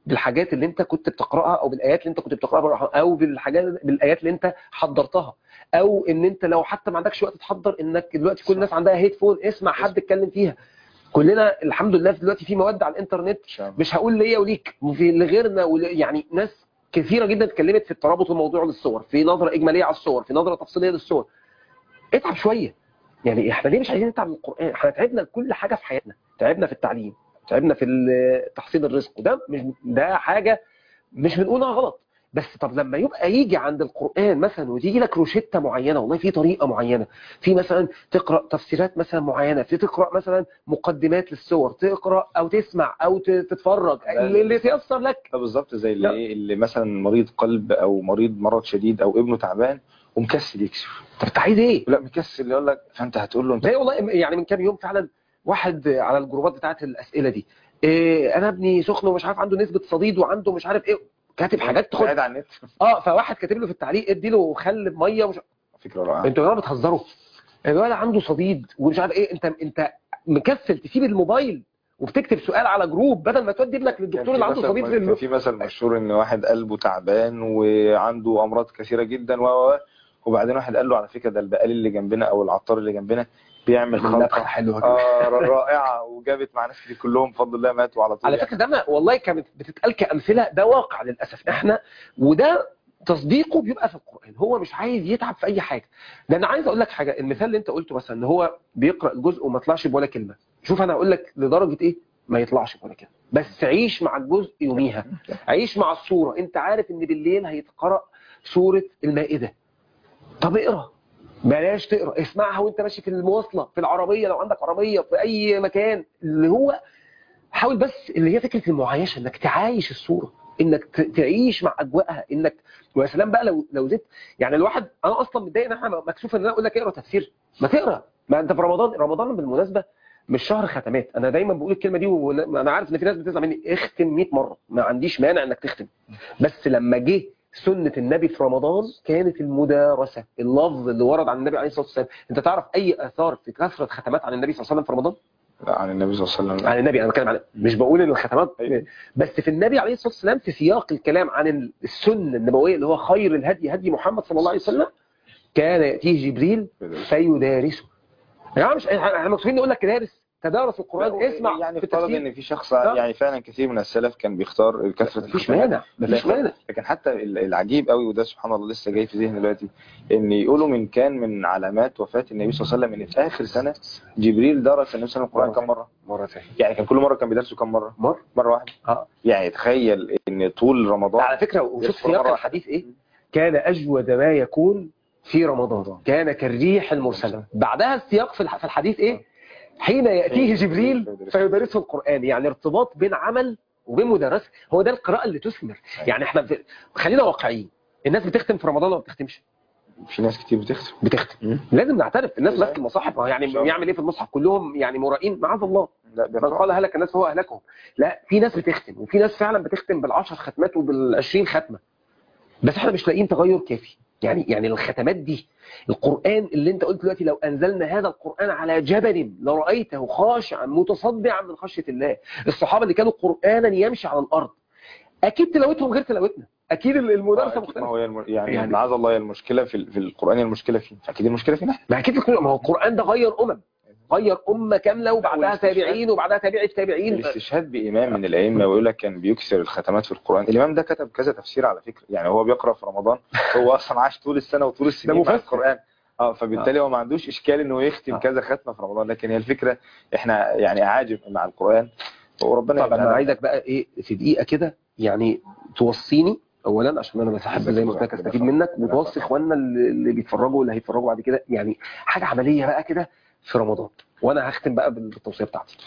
بالحاجات اللي انت كنت بتقراها او بالايات اللي انت كنت بتقراها او بالحاجات بالايات اللي انت حضرتها او ان انت لو حتى ما عندكش وقت تحضر انك دلوقتي كل الناس عندها هيدفون اسمع حد اتكلم فيها كلنا الحمد لله دلوقتي في مواد على الانترنت ان شاء الله مش هقول ليا وليك وفي لغيرنا ول- يعني ناس كثيره جدا اتكلمت في الترابط الموضوعي للصور في نظره اجماليه على الصور في نظره تفصيليه للصور اتعب شويه يعني احنا ليه مش عايزين نتعب من القران احنا تعبنا كل حاجه في حياتنا تعبنا في التعليم تعبنا في ال- تحصيل الرزق وده مش ده حاجه مش بنقولها غلط بس طب لما يبقى يجي عند القرآن مثلا وتيجي لك روشتة معينة والله في طريقة معينة في مثلا تقرأ تفسيرات مثلا معينة في تقرأ مثلا مقدمات للسور تقرأ أو تسمع أو ت- تتفرج اللي اللي تيسر لك ده بالظبط زي اللي لا. ايه اللي مثلا مريض قلب او مريض مرض شديد او ابنه تعبان ومكسل يكشف طب انت عايز ايه؟ لا مكسل يقول لك فانت هتقول له انت زي والله يعني من كام يوم فعلا واحد على الجروبات بتاعت الأسئلة دي إيه انا ابني سخن ومش عارف عنده نسبة صديد وعنده مش عارف ايه كاتب حاجات تخد قاعد على النت اه فواحد كاتب له في التعليق ادي له خل بميه ومش فكره رائعه انتوا يا جماعه بتهزروا الولد عنده صديد ومش عارف ايه انت انت مكسل تسيب الموبايل وبتكتب سؤال على جروب بدل ما تودي ابنك للدكتور اللي عنده صديد في كان الم... في مثل مشهور ان واحد قلبه تعبان وعنده امراض كثيره جدا و و- وبعدين واحد قال له على فكره ده البقال اللي جنبنا او العطار اللي جنبنا بيعمل نبخه خلطه حلوه كده آه رائعه وجابت مع ناس كتير كلهم بفضل الله ماتوا على طول على يعني. فكره ده ما والله كانت بتتقال كامثله ده واقع للاسف احنا وده تصديقه بيبقى في القران هو مش عايز يتعب في اي حاجه ده انا عايز اقول لك حاجه المثال اللي انت قلته مثلا ان هو بيقرا الجزء وما طلعش بولا كلمه شوف انا هقول لك لدرجه ايه ما يطلعش بولا كلمه بس عيش مع الجزء يوميها عيش مع الصوره انت عارف ان بالليل هيتقرا سوره المائده طب اقرا بلاش تقرا اسمعها وانت ماشي في المواصله في العربيه لو عندك عربيه في اي مكان اللي هو حاول بس اللي هي فكره المعايشه انك تعايش الصوره انك ت- تعيش مع اجواءها انك ويا سلام بقى لو لو زدت يعني الواحد انا اصلا متضايق ان احنا مكسوف ان انا اقول لك اقرا تفسير ما تقرا ما انت في رمضان رمضان بالمناسبه مش شهر ختمات انا دايما بقول الكلمه دي وانا عارف ان في ناس بتزعل مني اختم 100 مره ما عنديش مانع انك تختم بس لما جه سنة النبي في رمضان كانت المدارسة اللفظ اللي ورد عن النبي عليه الصلاة والسلام انت تعرف اي اثار في كثرة ختمات عن النبي صلى الله عليه وسلم في رمضان لا، عن النبي صلى الله عليه وسلم عن النبي انا بتكلم عن مش بقول ان الختمات أيوة. بس في النبي عليه الصلاه والسلام في سياق الكلام عن السنه النبويه اللي هو خير الهدي هدي محمد صلى الله عليه وسلم كان ياتيه جبريل فيدارسه يا جماعه مش احنا مكسوفين نقول لك دارس تدارس القران اسمع يعني في افترض التفسير ان في شخص آه. يعني فعلا كثير من السلف كان بيختار كثره مفيش الختمات. مانع مفيش لا، مانع لكن حتى ال- العجيب قوي وده سبحان الله لسه جاي في ذهني دلوقتي ان يقولوا من كان من علامات وفاه النبي صلى الله عليه وسلم ان في اخر سنه جبريل درس النبي صلى الله عليه وسلم القران كم مره؟ مره ثانيه يعني كان كل مره كان بيدرسه كم مره؟ مره مره واحده اه يعني تخيل ان طول رمضان على فكره وشوف يذكر سياق مرة الحديث ايه كان اجود ما يكون في رمضان كان كالريح المرسله بعدها السياق في الح- في الحديث ايه حين ياتيه جبريل فيدرسه القران يعني ارتباط بين عمل وبين مدرسه هو ده القراءه اللي تثمر يعني احنا في... خلينا واقعيين الناس بتختم في رمضان ولا ما بتختمش في ناس كتير بتختم بتختم لازم نعترف الناس إزاي؟ ماسكه المصاحف ما هو يعني إن شاء الله. يعمل ايه في المصحف كلهم يعني مرائين معاذ الله لا من بيقرأ. قال هلك الناس فهو اهلكهم لا في ناس بتختم وفي ناس فعلا بتختم بالعشر ختمات وبالعشرين ختمه بس احنا مش لاقيين تغير كافي يعني يعني الختمات دي القران اللي انت قلت دلوقتي لو انزلنا هذا القران على جبل لرايته خاشعا متصدعا من خشيه الله الصحابه اللي كانوا قرانا يمشي على الارض اكيد تلاوتهم غير تلاوتنا اكيد المدرسه أكيد ما مختلفه هو هي الم... يعني, يعني- يعني معاذ الله هي المشكله في ال- في القران هي المشكله فيه فاكيد المشكله فينا احنا ما اكيد القرآن- ما هو القران ده غير امم غير امه كامله وبعدها والاستشهاد. تابعين وبعدها تابعي تابعين الاستشهاد بامام من الائمه ويقول لك كان بيكسر الختمات في القران الامام ده كتب كذا تفسير على فكره يعني هو بيقرا في رمضان هو اصلا عاش طول السنه وطول السنين مع مفسر. القران اه فبالتالي هو ما عندوش اشكال انه يختم آه. كذا ختمه في رمضان لكن هي الفكره احنا يعني اعاجب مع القران وربنا طب انا يجعلنا- عايزك بقى ايه في دقيقه كده يعني توصيني اولا عشان انا بحب زي ما قلت لك استفيد منك وتوصي اخواننا اللي اللي بيتفرجوا واللي هيتفرجوا بعد كده يعني حاجه عمليه بقى كده في رمضان وانا هختم بقى بالتوصيه بتاعتي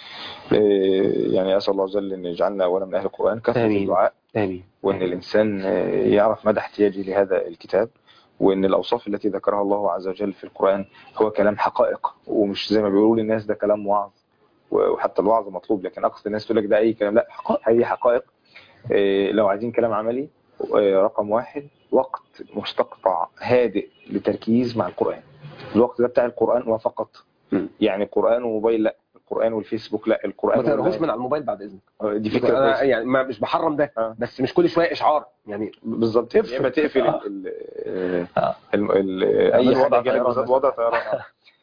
إيه، يعني اسال الله عز وجل ان يجعلنا اولا من اهل القران كثره آمين. الدعاء امين وان الانسان آه، يعرف مدى احتياجه لهذا الكتاب وان الاوصاف التي ذكرها الله عز وجل في القران هو كلام حقائق ومش زي ما بيقولوا للناس ده كلام وعظ وحتى الوعظ مطلوب لكن اقصد الناس تقول لك ده اي كلام لا حقائق. هي حقائق إيه، لو عايزين كلام عملي آه، رقم واحد وقت مستقطع هادئ لتركيز مع القران الوقت ده بتاع القران وفقط م. يعني قران وموبايل لا القران والفيسبوك لا ما القران تقراهوش والله. من على الموبايل بعد اذنك دي فكره انا كويسه يعني ما مش بحرم ده آه. بس مش كل شويه اشعار يعني بالظبط افصل. يا اما تقفل آه. ال- ال- آه. ال- ال- اعمل اي وضع حاجه جالك طيران بالظبط مثلا. وضع طيران آه.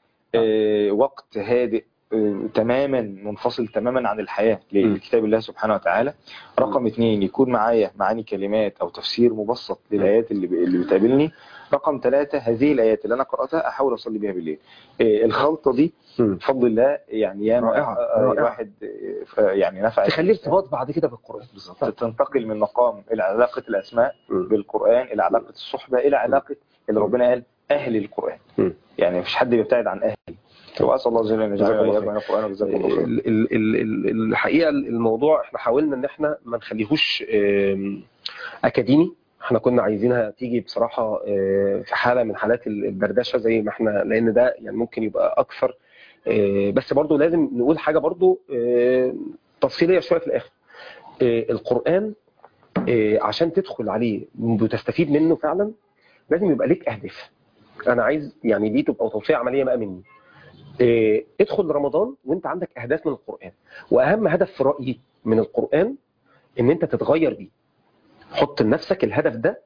آه، وقت هادئ آه، تماما منفصل تماما عن الحياه م. لكتاب الله سبحانه وتعالى رقم اثنين يكون معايا معاني كلمات او تفسير مبسط للايات اللي اللي بتقابلني رقم ثلاثة هذه الآيات اللي أنا قرأتها أحاول أصلي بها بالليل آه، الخلطة دي م. بفضل الله يعني ياما رائعة، آه، رائعة. واحد آه، يعني نفع تخليه ارتباط بعد كده بالقران بالظبط تنتقل من مقام إلى علاقة الأسماء م. بالقرآن إلى علاقة الصحبة إلى علاقة اللي ربنا قال أهل القرآن م. يعني مفيش حد بيبتعد عن أهل وأسأل الله جل وعلا أن جزاك يجعلنا الله وإياكم من القرآن وجزاكم الله خير ال- ال- ال- ال- الحقيقه الموضوع احنا حاولنا ان احنا ما نخليهوش آم، اكاديمي احنا كنا عايزينها تيجي بصراحه آه، في حاله من حالات ال- الدردشه زي ما احنا لان ده يعني ممكن يبقى اكثر آه، بس برضو لازم نقول حاجه برضو آه، تفصيليه شويه في الاخر آه، القران آه، عشان تدخل عليه وتستفيد منه فعلا لازم يبقى ليك اهداف انا عايز يعني دي تبقى توصيه عمليه بقى مني إيه، ادخل رمضان وانت عندك اهداف من القران واهم هدف في رايي من القران ان انت تتغير بيه حط لنفسك الهدف ده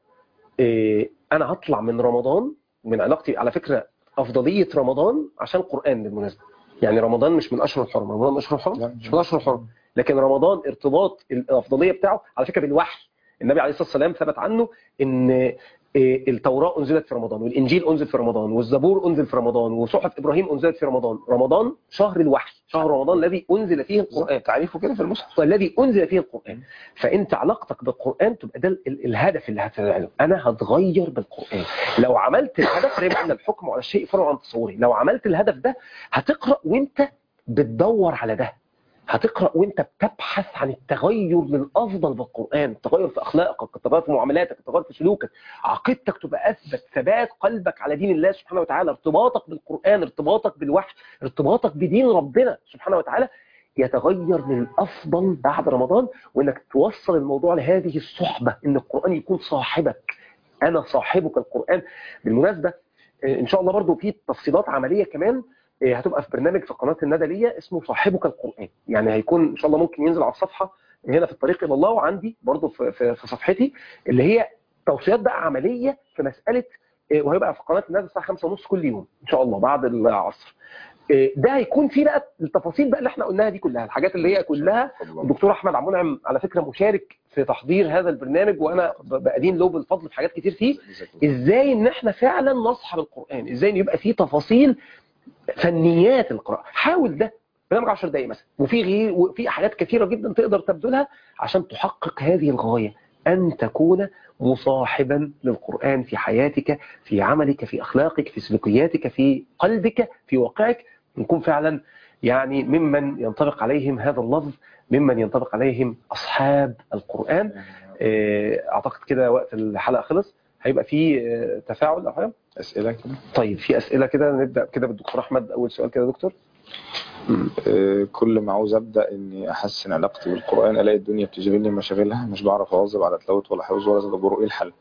إيه، انا هطلع من رمضان من علاقتي على فكره افضليه رمضان عشان القران بالمناسبه يعني رمضان مش من اشهر الحرم رمضان من اشهر الحرم لا. مش من اشهر الحرم لكن رمضان ارتباط الافضليه بتاعه على فكره بالوحي النبي عليه الصلاه والسلام ثبت عنه ان إيه، التوراة أنزلت في رمضان والإنجيل أنزل في رمضان والزبور أنزل في رمضان وصحف إبراهيم أنزلت في رمضان رمضان شهر الوحي شهر رمضان الذي أنزل فيه القرآن تعريفه كده في المصحف والذي أنزل فيه القرآن فأنت علاقتك بالقرآن تبقى ده ال- ال- الهدف اللي هتفعله أنا هتغير بالقرآن لو عملت الهدف زي ما قلنا الحكم على الشيء فرع عن تصوره لو عملت الهدف ده هتقرأ وأنت بتدور على ده هتقرا وانت بتبحث عن التغير للافضل بالقران التغير في اخلاقك التغير في معاملاتك التغير في سلوكك عقيدتك تبقى اثبت ثبات قلبك على دين الله سبحانه وتعالى ارتباطك بالقران ارتباطك بالوحي ارتباطك بدين ربنا سبحانه وتعالى يتغير للافضل بعد رمضان وانك توصل الموضوع لهذه الصحبه ان القران يكون صاحبك انا صاحبك القران بالمناسبه آه، ان شاء الله برضو في تفصيلات عمليه كمان آه، هتبقى في برنامج في قناه الندى ليا اسمه صاحبك القران يعني هيكون ان شاء الله ممكن ينزل على الصفحه هنا في الطريق الى الله وعندي برضو في, في, في صفحتي اللي هي توصيات بقى عمليه في مساله آه، وهيبقى في قناه الندى الساعه 5:30 كل يوم ان شاء الله بعد العصر آه، ده هيكون فيه بقى التفاصيل بقى اللي احنا قلناها دي كلها الحاجات اللي هي كلها الدكتور احمد عبد المنعم على فكره مشارك في تحضير هذا البرنامج وانا ب- بأدين له بالفضل في حاجات كتير فيه ازاي ان احنا فعلا نصحب القران ازاي ان يبقى فيه تفاصيل فنيات القراءه حاول ده برنامج 10 دقائق مثلا وفي غير وفي حاجات كثيره جدا تقدر تبذلها عشان تحقق هذه الغايه ان تكون مصاحبا للقران في حياتك في عملك في اخلاقك في سلوكياتك في قلبك في واقعك نكون فعلا يعني ممن ينطبق عليهم هذا اللفظ ممن ينطبق عليهم اصحاب القران آه، اعتقد كده وقت الحلقه خلص هيبقى في آه، تفاعل او حاجه اسئله كده طيب في اسئله كده نبدا كده بالدكتور احمد اول سؤال كده يا دكتور مم. آه، كل ما عاوز ابدا اني احسن علاقتي بالقران الاقي الدنيا بتشغلني مشاغلها مش بعرف اواظب على تلاوه ولا حفظ ولا تدبر ايه الحل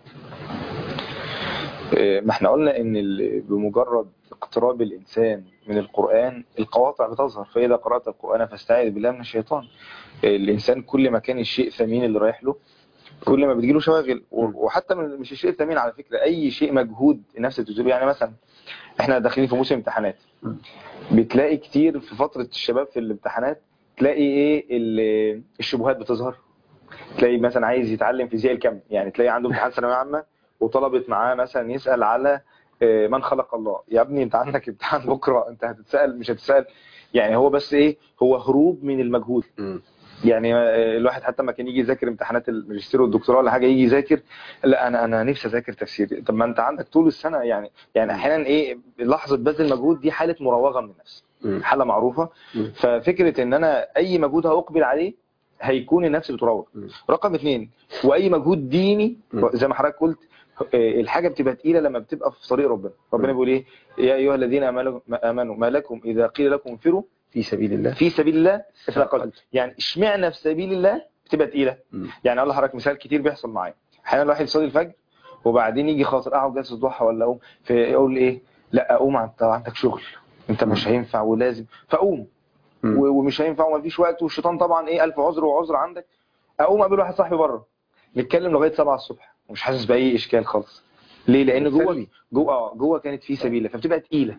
آه، ما احنا قلنا ان ال- بمجرد اقتراب الانسان من القران القواطع بتظهر فاذا قرات القران فاستعذ بالله من الشيطان آه، الانسان كل ما كان الشيء ثمين اللي رايح له كل ما بتجيله شواغل و- وحتى من- مش الشيء الثمين على فكره اي شيء مجهود النفس بتبذله يعني مثلا احنا داخلين في موسم امتحانات بتلاقي كتير في فترة الشباب في الامتحانات تلاقي ايه ال- الشبهات بتظهر تلاقي مثلا عايز يتعلم فيزياء الكم يعني تلاقي عنده امتحان ثانوية عامة وطلبت معاه مثلا يسأل على آه، من خلق الله يا ابني انت عندك امتحان بكرة انت هتتسأل مش هتتسأل يعني هو بس ايه هو هروب من المجهود مم. يعني آه، الواحد حتى ما كان يجي يذاكر امتحانات الماجستير والدكتوراه ولا حاجه يجي يذاكر لا انا انا نفسي اذاكر تفسير طب ما انت عندك طول السنه يعني يعني احيانا ايه لحظه بذل المجهود دي حاله مراوغه من النفس مم. حاله معروفه مم. ففكره ان انا اي مجهود هاقبل عليه هيكون النفس بتروج مم. رقم اثنين واي مجهود ديني مم. زي ما حضرتك قلت آه، الحاجه بتبقى تقيله لما بتبقى في طريق ربنا ربنا مم. بيقول ايه يا ايها الذين امنوا امنوا ما لكم اذا قيل لكم انفروا في سبيل الله في سبيل الله اثقلتم يعني اشمعنى في سبيل الله بتبقى تقيله مم. يعني اقول لحضرتك مثال كتير بيحصل معايا احيانا الواحد يصلي الفجر وبعدين يجي خاطر اقعد جلسه ضحى ولا اقوم فيقول ايه لا اقوم انت عندك شغل انت مش هينفع ولازم فاقوم مم. و- ومش هينفع وما فيش وقت والشيطان طبعا ايه الف عذر وعذر عندك اقوم اقابل واحد صاحبي بره نتكلم لغايه 7 الصبح ومش حاسس باي اشكال خالص ليه لان جوه سلبي. جوه اه جوه كانت في سبيله فبتبقى تقيله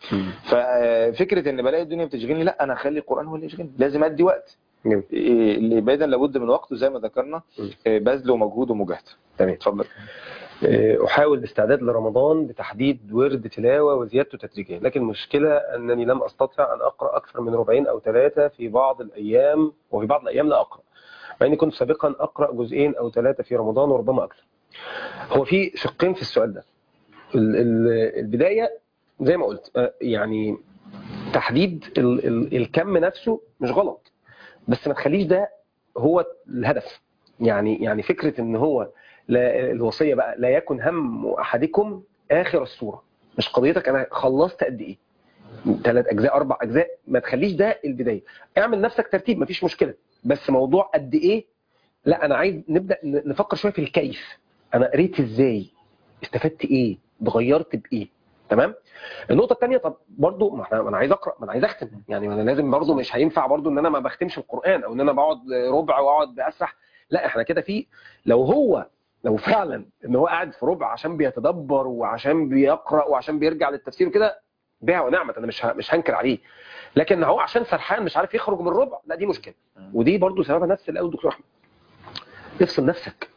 ففكره ان بلاقي الدنيا بتشغلني لا انا اخلي القران هو اللي يشغلني لازم ادي وقت جميل. إيه، اللي بعيدا لابد من وقته زي ما ذكرنا م. إيه، بذل ومجهود ومجاهده تمام اتفضل آه، أحاول الاستعداد لرمضان بتحديد ورد تلاوة وزيادته تدريجيا لكن المشكلة أنني لم أستطع أن أقرأ أكثر من ربعين أو ثلاثة في بعض الأيام وفي بعض الأيام لا أقرأ مع أني كنت سابقا أقرأ جزئين أو ثلاثة في رمضان وربما أكثر هو في شقين في السؤال ده ال- ال- البداية زي ما قلت آه، يعني تحديد ال- ال- الكم نفسه مش غلط بس ما تخليش ده هو الهدف يعني يعني فكرة ان هو لا الوصيه بقى لا يكن هم احدكم اخر السوره مش قضيتك انا خلصت قد ايه ثلاث اجزاء اربع اجزاء ما تخليش ده البدايه اعمل نفسك ترتيب مفيش مشكله بس موضوع قد ايه لا انا عايز نبدا ن- نفكر شويه في الكيف انا قريت ازاي استفدت ايه اتغيرت بايه تمام النقطه الثانيه طب برضو ما احنا ما انا عايز اقرا ما انا عايز اختم يعني ما انا لازم برضو مش هينفع برضو ان انا ما بختمش القران او ان انا بقعد ربع واقعد اسرح لا احنا كده في لو هو لو فعلا ان هو قاعد في ربع عشان بيتدبر وعشان بيقرا وعشان بيرجع للتفسير وكده بيع ونعمه انا مش ه- مش هنكر عليه لكن هو عشان سرحان مش عارف يخرج من الربع لا دي مشكله ودي برضو سببها نفس اللي قاله الدكتور احمد افصل نفسك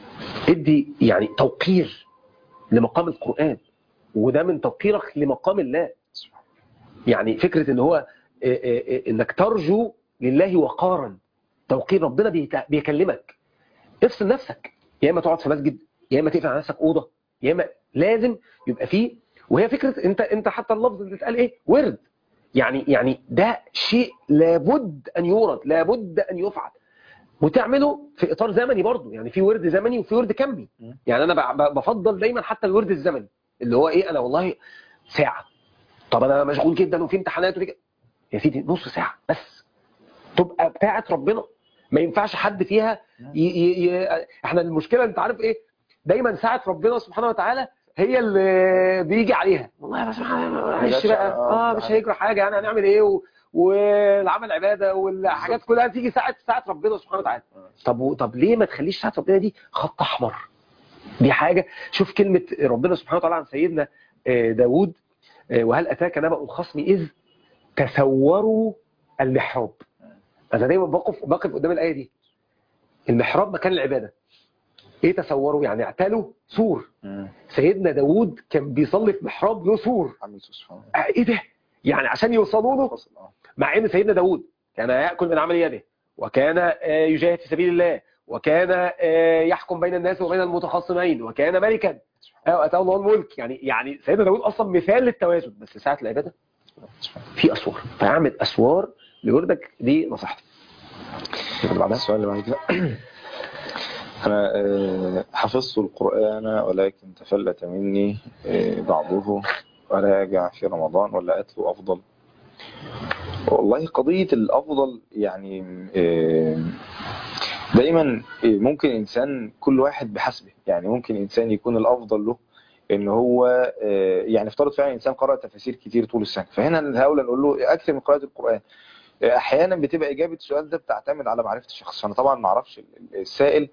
ادي يعني توقير لمقام القران وده من توقيرك لمقام الله يعني فكره ان هو إيه إيه إيه انك ترجو لله وقارا توقير ربنا بيت- بيكلمك افصل نفسك يا اما تقعد في مسجد يا اما تقفل على نفسك اوضه يا اما لازم يبقى فيه وهي فكره انت انت حتى اللفظ اللي اتقال ايه ورد يعني يعني ده شيء لابد ان يورد لابد ان يفعل وتعمله في اطار زمني برضه يعني في ورد زمني وفي ورد كمي يعني انا ب- ب- بفضل دايما حتى الورد الزمني اللي هو ايه انا والله ساعه طب انا مشغول جدا وفي امتحانات وفي كده. يا سيدي نص ساعه بس تبقى بتاعه ربنا ما ينفعش حد فيها ي... ي... ي... احنا المشكله انت عارف ايه دايما ساعه ربنا سبحانه وتعالى هي اللي بيجي عليها والله بس معلش بقى اه مش هيجرى حاجه يعني هنعمل ايه و... والعمل عباده والحاجات كلها تيجي ساعه ساعه ربنا سبحانه وتعالى طب و... طب ليه ما تخليش ساعه ربنا دي خط احمر دي حاجه شوف كلمه ربنا سبحانه وتعالى عن سيدنا آه، داوود آه، وهل اتاك نبأ الخصم اذ تسوروا المحراب انا دايما بقف بقف قدام الايه دي المحراب مكان العباده ايه تصوروا يعني اعتلوا سور سيدنا داوود كان بيصلي في محراب له سور عمل سبحان الله آه، ايه ده يعني عشان يوصلوا له فصل اه مع ان سيدنا داوود كان ياكل من عمل يده وكان آه، يجاهد في سبيل الله وكان آه، يحكم بين الناس وبين المتخاصمين وكان ملكا آه، واتاه الله الملك يعني يعني سيدنا داوود اصلا مثال للتوازن بس ساعه العباده في اسوار فاعمل اسوار لوردك دي نصيحتي اللي بعدها السؤال اللي بعد كده أنا آه، حفظت القرآن ولكن تفلت مني آه، بعضه أراجع في رمضان ولا أتلو أفضل والله قضية الأفضل يعني آه، دايما آه، ممكن إنسان كل واحد بحسبه يعني ممكن إنسان يكون الأفضل له ان هو آه، يعني افترض فعلا انسان قرأ تفاسير كتير طول السنه فهنا هؤلاء نقول له اكثر من قراءه القران احيانا بتبقى اجابه السؤال ده بتعتمد على معرفه الشخص فانا طبعا ما اعرفش ال- ال- السائل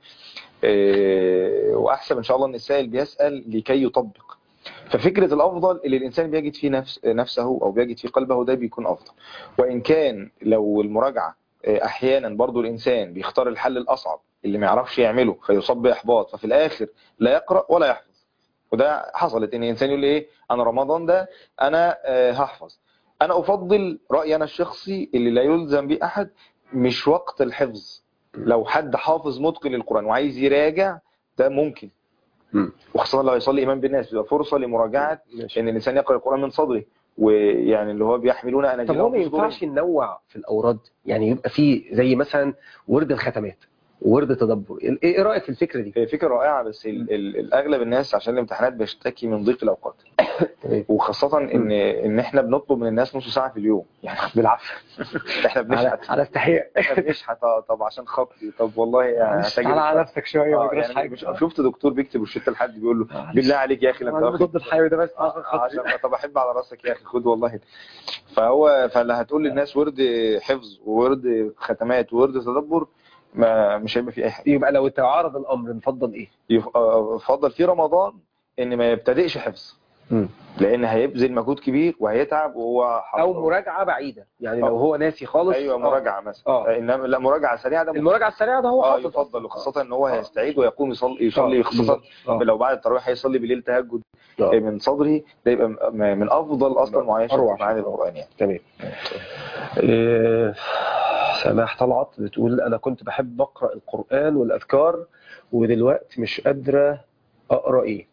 آه، واحسب ان شاء الله ان السائل بيسال لكي يطبق ففكره الافضل اللي الانسان بيجد فيه نفس نفسه او بيجد فيه قلبه ده بيكون افضل وان كان لو المراجعه آه، احيانا برضو الانسان بيختار الحل الاصعب اللي ما يعرفش يعمله فيصاب باحباط ففي الاخر لا يقرا ولا يحفظ وده حصلت ان الانسان يقول لي ايه انا رمضان ده انا آه، هحفظ انا افضل رايي انا الشخصي اللي لا يلزم به احد مش وقت الحفظ لو حد حافظ متقن للقران وعايز يراجع ده ممكن مم. وخاصه لو يصلي امام بالناس بيبقى فرصه لمراجعه ماشي. ان الانسان يقرا القران من صدره ويعني اللي هو بيحملون انا طب هو ما ينفعش ننوع في الاوراد يعني يبقى في زي مثلا ورد الختمات وورد تدبر ايه إيه رايك في الفكره دي هي فكره رائعه بس ال ال الاغلب الناس عشان الامتحانات بيشتكي من ضيق الاوقات تمام. وخاصه ان ان احنا بنطلب من الناس نص ساعه في اليوم يعني بالعافيه احنا على بنشحت على استحياء احنا بنشحت آه، طب عشان خاطري طب والله يعني هتجي- تعالى على نفسك شويه ما آه، يجراش يعني حاجه مش شفت دكتور بيكتب روشته لحد بيقول له بالله عليك يا اخي لما انا واخد ضد الحيوي ده بس آه، عشان طب احب على راسك يا اخي خد والله فهو فاللي هتقول للناس ورد حفظ وورد ختمات وورد تدبر ما مش هيبقى في اي حاجه يبقى لو تعارض الامر نفضل ايه؟ يف- آه، يفضل في رمضان ان ما يبتدئش حفظ مم. لان هيبذل مجهود كبير وهيتعب وهو او حافظ. مراجعه بعيده يعني آه. لو هو ناسي خالص ايوه آه. مراجعه مثلا آه. انما لا مراجعه سريعه ده المراجعه السريعه ده هو اه حافظ يفضل وخاصه ان هو هيستعيد ويقوم يصلي يصلي آه، خاصه آه. لو بعد التراويح هيصلي بالليل تهجد آه. من صدره ده يبقى م- من افضل اصلا معايشه أروع. معاني القران يعني تمام إيه، سماح طلعت بتقول انا كنت بحب اقرا القران والاذكار ودلوقتي مش قادره اقرا ايه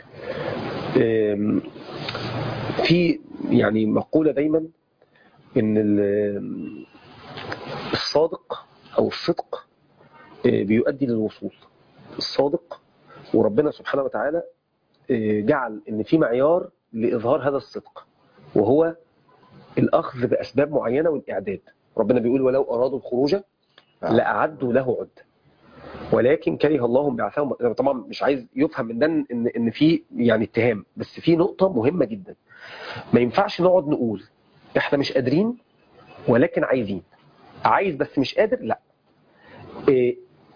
إيه، في يعني مقوله دايما ان ال- الصادق او الصدق إيه، بيؤدي للوصول الصادق وربنا سبحانه وتعالى إيه، جعل ان في معيار لاظهار هذا الصدق وهو الاخذ باسباب معينه والاعداد ربنا بيقول ولو ارادوا الخروج نعم. لاعدوا له عده ولكن كره الله بعثهم طبعا مش عايز يفهم من ده ان ان في يعني اتهام بس في نقطه مهمه جدا ما ينفعش نقعد نقول احنا مش قادرين ولكن عايزين عايز بس مش قادر لا إيه،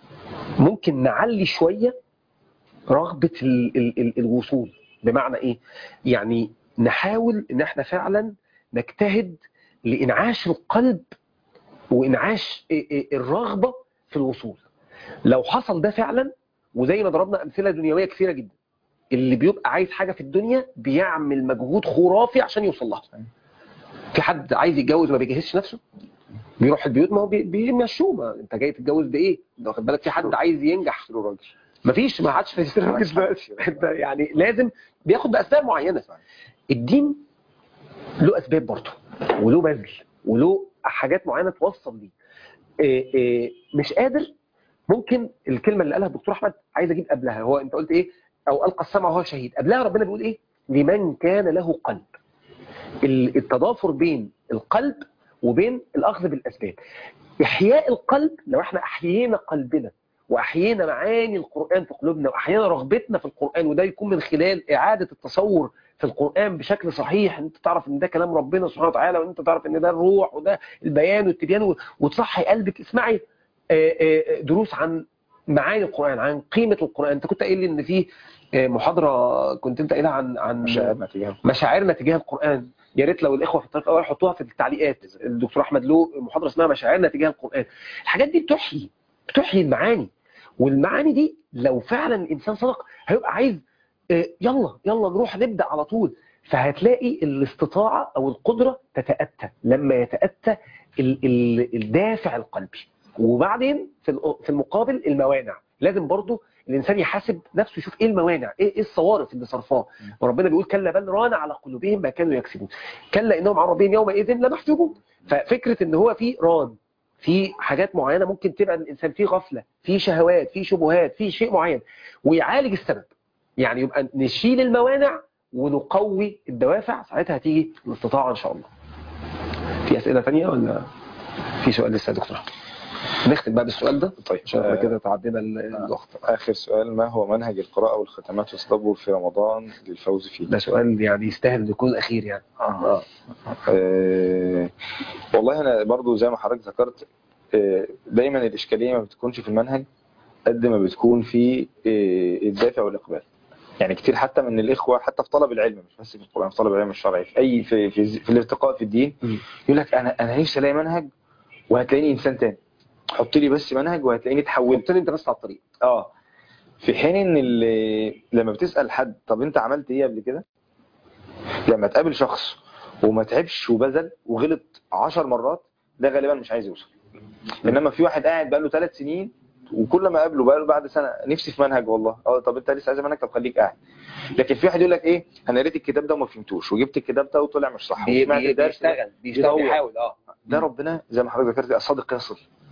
ممكن نعلي شويه رغبه ال ال ال الوصول بمعنى ايه يعني نحاول ان احنا فعلا نجتهد لانعاش القلب وانعاش إيه إيه الرغبه في الوصول لو حصل ده فعلا وزي ما ضربنا امثله دنيويه كثيره جدا اللي بيبقى عايز حاجه في الدنيا بيعمل مجهود خرافي عشان يوصل لها في حد عايز يتجوز وما بيجهزش نفسه بيروح البيوت ما هو بي- بيمشوه ما انت جاي تتجوز بايه ده واخد بالك في حد عايز ينجح راجل مفيش ما عادش في يشتري راجل دلوقتي انت يعني لازم بياخد باسباب معينه الدين له اسباب برضه وله بذل وله حاجات معينه توصل ليه إيه إيه مش قادر ممكن الكلمه اللي قالها الدكتور احمد عايز اجيب قبلها هو انت قلت ايه او القى السمع وهو شهيد قبلها ربنا بيقول ايه لمن كان له قلب ال- التضافر بين القلب وبين الاخذ بالاسباب احياء القلب لو احنا احيينا قلبنا واحيينا معاني القران في قلوبنا واحيينا رغبتنا في القران وده يكون من خلال اعاده التصور في القران بشكل صحيح انت تعرف ان ده كلام ربنا سبحانه وتعالى وانت تعرف ان ده الروح وده البيان والتبيان و- وتصحي قلبك اسمعي آه، آه، دروس عن معاني القران عن قيمه القران انت كنت قايل لي ان في آه، محاضره كنت انت قايلها عن عن مشاعرنا تجاه مشاعرنا تجاه القرآن يا ريت لو الإخوة في الطريق الأول يحطوها في التعليقات الدكتور أحمد له محاضرة اسمها مشاعرنا تجاه القرآن الحاجات دي بتحيي بتحيي المعاني والمعاني دي لو فعلا الإنسان صدق هيبقى عايز آه، يلا يلا نروح نبدأ على طول فهتلاقي الاستطاعة أو القدرة تتأتى لما يتأتى ال- ال- الدافع القلبي وبعدين في ال- في المقابل الموانع لازم برضو الانسان يحاسب نفسه يشوف ايه الموانع ايه ايه الصوارف اللي صرفاه وربنا بيقول كلا بل ران على قلوبهم ما كانوا يكسبون كلا انهم عن ربهم يومئذ لمحجوبون ففكره ان هو في ران في حاجات معينه ممكن تبقى الانسان فيه غفله في شهوات في شبهات في شيء معين ويعالج السبب يعني يبقى نشيل الموانع ونقوي الدوافع ساعتها هتيجي الاستطاعه ان شاء الله في اسئله ثانيه ولا في سؤال لسه يا دكتور نختم بقى بالسؤال ده طيب عشان احنا آه، كده تعدينا ال- الوقت اخر سؤال ما هو منهج القراءه والختمات والتدبر في رمضان للفوز فيه ده سؤال يعني يستاهل ان يكون الاخير يعني آه. آه، والله انا برضو زي ما حضرتك ذكرت آه، دايما الاشكاليه ما بتكونش في المنهج قد ما بتكون في آه، الدافع والاقبال يعني كتير حتى من الاخوه حتى في طلب العلم مش بس في القران في طلب العلم الشرعي في اي في في, في الارتقاء في الدين مم. يقول لك انا انا نفسي الاقي منهج وهتلاقيني انسان تاني حط لي بس منهج وهتلاقيني اتحولت قلت لي انت بس على الطريق اه في حين ان اللي لما بتسال حد طب انت عملت ايه قبل كده لما تقابل شخص وما تعبش وبذل وغلط عشر مرات ده غالبا مش عايز يوصل انما في واحد قاعد بقاله ثلاث سنين وكل ما قابله بقاله بعد سنه نفسي في منهج والله اه طب انت لسه عايز منهج طب خليك قاعد لكن في واحد يقول لك ايه انا قريت الكتاب ده وما فهمتوش وجبت الكتاب ده وطلع مش صح بي- وسمعت بي- درس بيشتغل بيشتغل بيدور. بيحاول اه ده ربنا زي ما حضرتك ذكرت الصادق يصل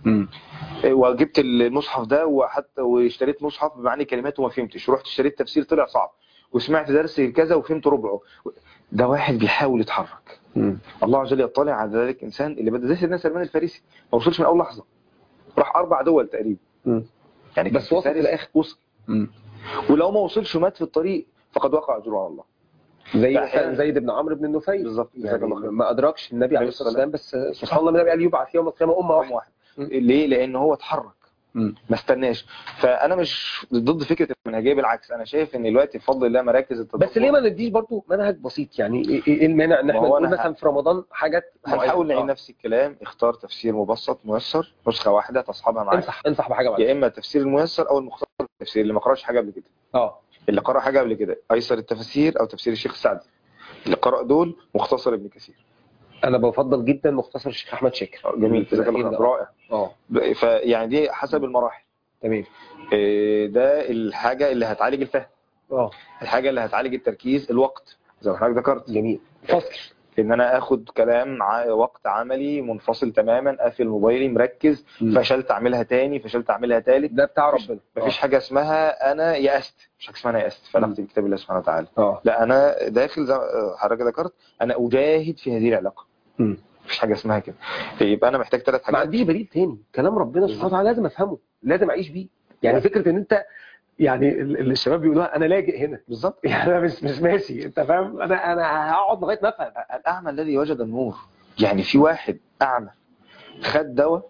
مم. وجبت المصحف ده وحتى واشتريت مصحف بمعاني كلمات وما فهمتش رحت اشتريت تفسير طلع صعب وسمعت درس كذا وفهمت ربعه ده واحد بيحاول يتحرك مم. الله عز وجل يطلع على ذلك انسان اللي بدا زي سيدنا سلمان الفارسي ما وصلش من اول لحظه راح اربع دول تقريبا مم. يعني كان بس في وصل في فارس الاخر وصل مم. ولو ما وصلش ومات في الطريق فقد وقع اجره على الله زي فأحيانا- مثلا زيد بن عمرو بن النفيل بالظبط جزاك يعني الله خير ما ادركش النبي عليه الصلاه والسلام بس سبحان الله النبي قال يبعث يوم القيامه امه رقم واحده واحد مم. ليه لان هو اتحرك مم. ما استناش فانا مش ضد فكره المنهجيه بالعكس انا شايف ان دلوقتي بفضل الله مراكز التدبر بس ليه ما نديش برضو منهج بسيط يعني ايه إيه المانع ان ما احنا هو نقول أنا مثلا في رمضان حاجات هنحاول معينة؟ نعيد نفس الكلام اختار تفسير مبسط ميسر نسخه واحده تصحبها آه. معاك انصح انصح بحاجه بعد يا اما التفسير الميسر او المختصر التفسير اللي ما قراش حاجه قبل كده اه اللي قرأ حاجه قبل كده ايسر التفاسير او تفسير الشيخ السعدي اللي قرأ دول مختصر ابن كثير انا بفضل جدا مختصر الشيخ احمد شاكر جميل جزاك الله خير رائع اه ب- فيعني دي حسب المراحل تمام إيه، ده الحاجه اللي هتعالج الفهم اه الحاجه اللي هتعالج التركيز الوقت زي ما حضرتك ذكرت جميل فصل ان انا اخد كلام ع- وقت عملي منفصل تماما قافل موبايلي مركز مم. فشلت اعملها تاني فشلت اعملها تالت ده بتاع مفيش- ربنا مفيش حاجه اسمها انا يأست مش حاجه اسمها انا يأست فلقت بكتاب الله سبحانه وتعالى اه لا انا داخل زي ما حضرتك ذكرت انا اجاهد في هذه العلاقه مم. مفيش حاجه اسمها كده يبقى انا محتاج ثلاث ما حاجات عنديش بديل تاني كلام ربنا سبحانه وتعالى لازم افهمه لازم اعيش بيه يعني فكره ان انت يعني ال- ال- الشباب بيقولوها انا لاجئ هنا بالظبط يعني انا مش مش ماشي انت فاهم انا انا هقعد لغايه ما افهم الاعمى الذي وجد النور يعني في واحد اعمى خد دواء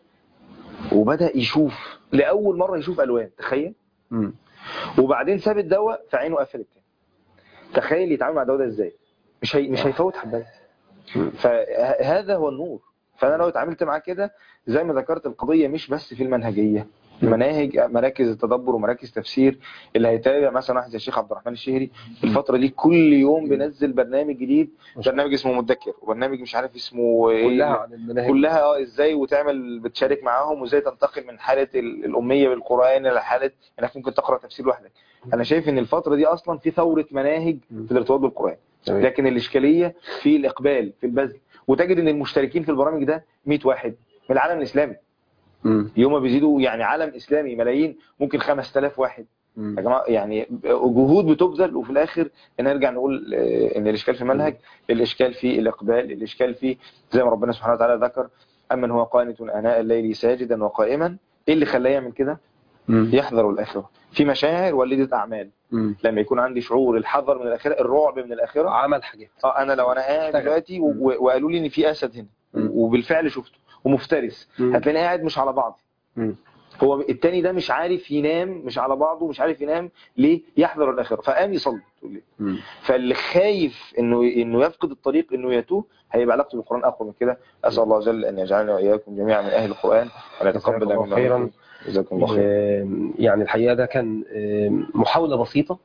وبدا يشوف لاول مره يشوف الوان تخيل مم. وبعدين ساب الدواء فعينه قفلت تاني تخيل يتعامل مع الدواء ده ازاي مش هي... مش هيفوت حبايه مم. فهذا هو النور فانا لو اتعاملت معاه كده زي ما ذكرت القضيه مش بس في المنهجيه المناهج مراكز التدبر ومراكز تفسير اللي هيتابع مثلا واحد زي الشيخ عبد الرحمن الشهري الفتره دي كل يوم بينزل برنامج جديد برنامج اسمه مدكر وبرنامج مش عارف اسمه ايه كلها عن المناهج كلها اه ازاي وتعمل بتشارك معاهم وازاي تنتقل من حاله ال- الاميه بالقران الى حاله انك ممكن تقرا تفسير لوحدك انا شايف ان الفتره دي اصلا في ثوره مناهج في الارتباط بالقران تمام. لكن الاشكاليه في الاقبال في البذل وتجد ان المشتركين في البرامج ده 100 واحد من العالم الاسلامي مم. يوم بيزيدوا يعني عالم اسلامي ملايين ممكن 5000 واحد مم. يا جماعه يعني جهود بتبذل وفي الاخر نرجع نقول آه، ان الاشكال في المنهج الاشكال في الاقبال الاشكال في زي ما ربنا سبحانه وتعالى ذكر امن هو قانت اناء الليل ساجدا وقائما ايه اللي خلاه يعمل كده مم. يحذر الاخره في مشاعر ولدت اعمال مم. لما يكون عندي شعور الحذر من الاخره الرعب من الاخره عمل حاجات اه انا لو انا قاعد اشتغل. دلوقتي و- و- وقالوا لي ان في اسد هنا مم. وبالفعل شفته ومفترس مم. هتلاقيني قاعد مش على بعضي مم. هو التاني ده مش عارف ينام مش على بعضه مش عارف ينام ليه يحذر الاخره فقام يصلي تقول لي. مم. فاللي خايف انه انه يفقد الطريق انه يتوه هيبقى علاقته بالقران اقوى من كده اسال الله جل ان يجعلنا واياكم جميعا من اهل القران وان يتقبل جزاكم الله منا خيراً. ومنكم. جزاكم الله خير آم، يعني الحقيقه ده كان آم، محاوله بسيطه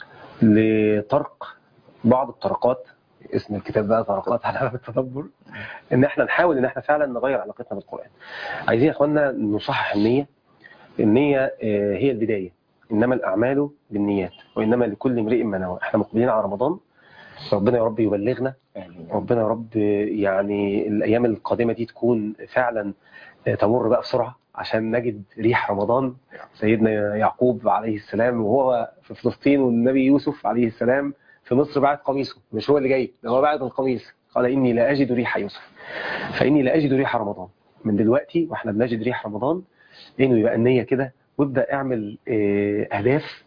لطرق بعض الطرقات اسم الكتاب بقى طرقات على باب التدبر ان احنا نحاول ان احنا فعلا نغير علاقتنا بالقران عايزين يا اخوانا نصحح النيه النيه آه، هي البدايه انما الاعمال بالنيات وانما لكل امرئ ما نوى احنا مقبلين على رمضان ربنا يا رب يبلغنا آمين. ربنا يا رب يعني الايام القادمه دي تكون فعلا تمر بقى بسرعه عشان نجد ريح رمضان سيدنا يعقوب عليه السلام وهو في فلسطين والنبي يوسف عليه السلام في مصر بعد قميصه مش هو اللي جاي ده هو بعد القميص قال اني لا اجد ريح يوسف فاني لا اجد ريح رمضان من دلوقتي واحنا بنجد ريح رمضان انه يبقى النيه كده وابدا اعمل آه، اهداف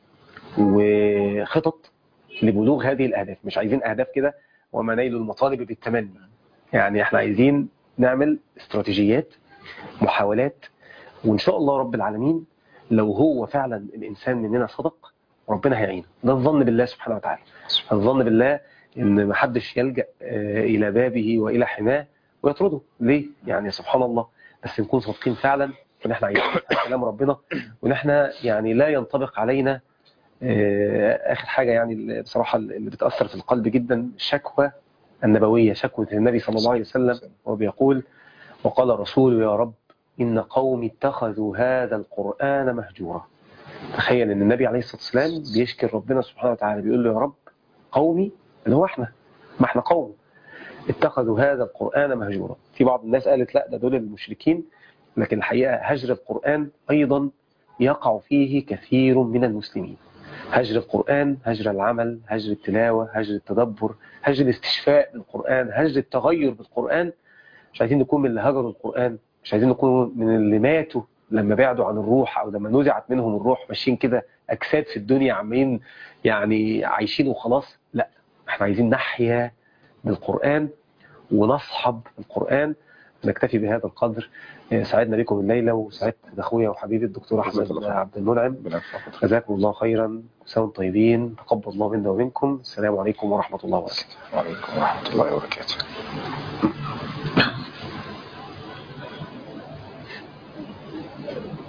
وخطط لبلوغ هذه الاهداف مش عايزين اهداف كده وما نيل المطالب بالتمني يعني احنا عايزين نعمل استراتيجيات محاولات وان شاء الله رب العالمين لو هو فعلا الانسان مننا صدق ربنا هيعينه ده الظن بالله سبحانه وتعالى الظن بالله ان ما حدش يلجا آه، الى بابه والى حماه ويطرده ليه يعني سبحان الله بس نكون صادقين فعلا وان احنا عايزين نسمع كلام ربنا وان احنا يعني لا ينطبق علينا آه، اخر حاجه يعني اللي بصراحه اللي بتاثر في القلب جدا الشكوى النبويه شكوى النبي صلى الله عليه وسلم وهو بيقول وقال الرسول يا رب إن قوم اتخذوا هذا القرآن مهجورا تخيل ان النبي عليه الصلاة والسلام بيشكر ربنا سبحانه وتعالى بيقول له يا رب قومي اللي هو احنا ما احنا قوم اتخذوا هذا القرآن مهجورا في بعض الناس قالت لا ده دول المشركين لكن الحقيقة هجر القرآن أيضا يقع فيه كثير من المسلمين هجر القرآن هجر العمل هجر التلاوة هجر التدبر هجر الاستشفاء بالقرآن هجر التغير بالقرآن مش عايزين نكون من اللي هجروا القرآن مش عايزين نكون من اللي ماتوا لما بعدوا عن الروح أو لما نزعت منهم الروح ماشيين كده أجساد في الدنيا عمالين يعني عايشين وخلاص لا احنا عايزين نحيا بالقرآن ونصحب القرآن نكتفي بهذا القدر سعدنا بكم الليلة وسعدت أخويا وحبيبي الدكتور أحمد عبد المنعم جزاكم الله خيرا وسلام طيبين تقبل الله منا ومنكم السلام عليكم ورحمة الله وبركاته وعليكم ورحمة الله وبركاته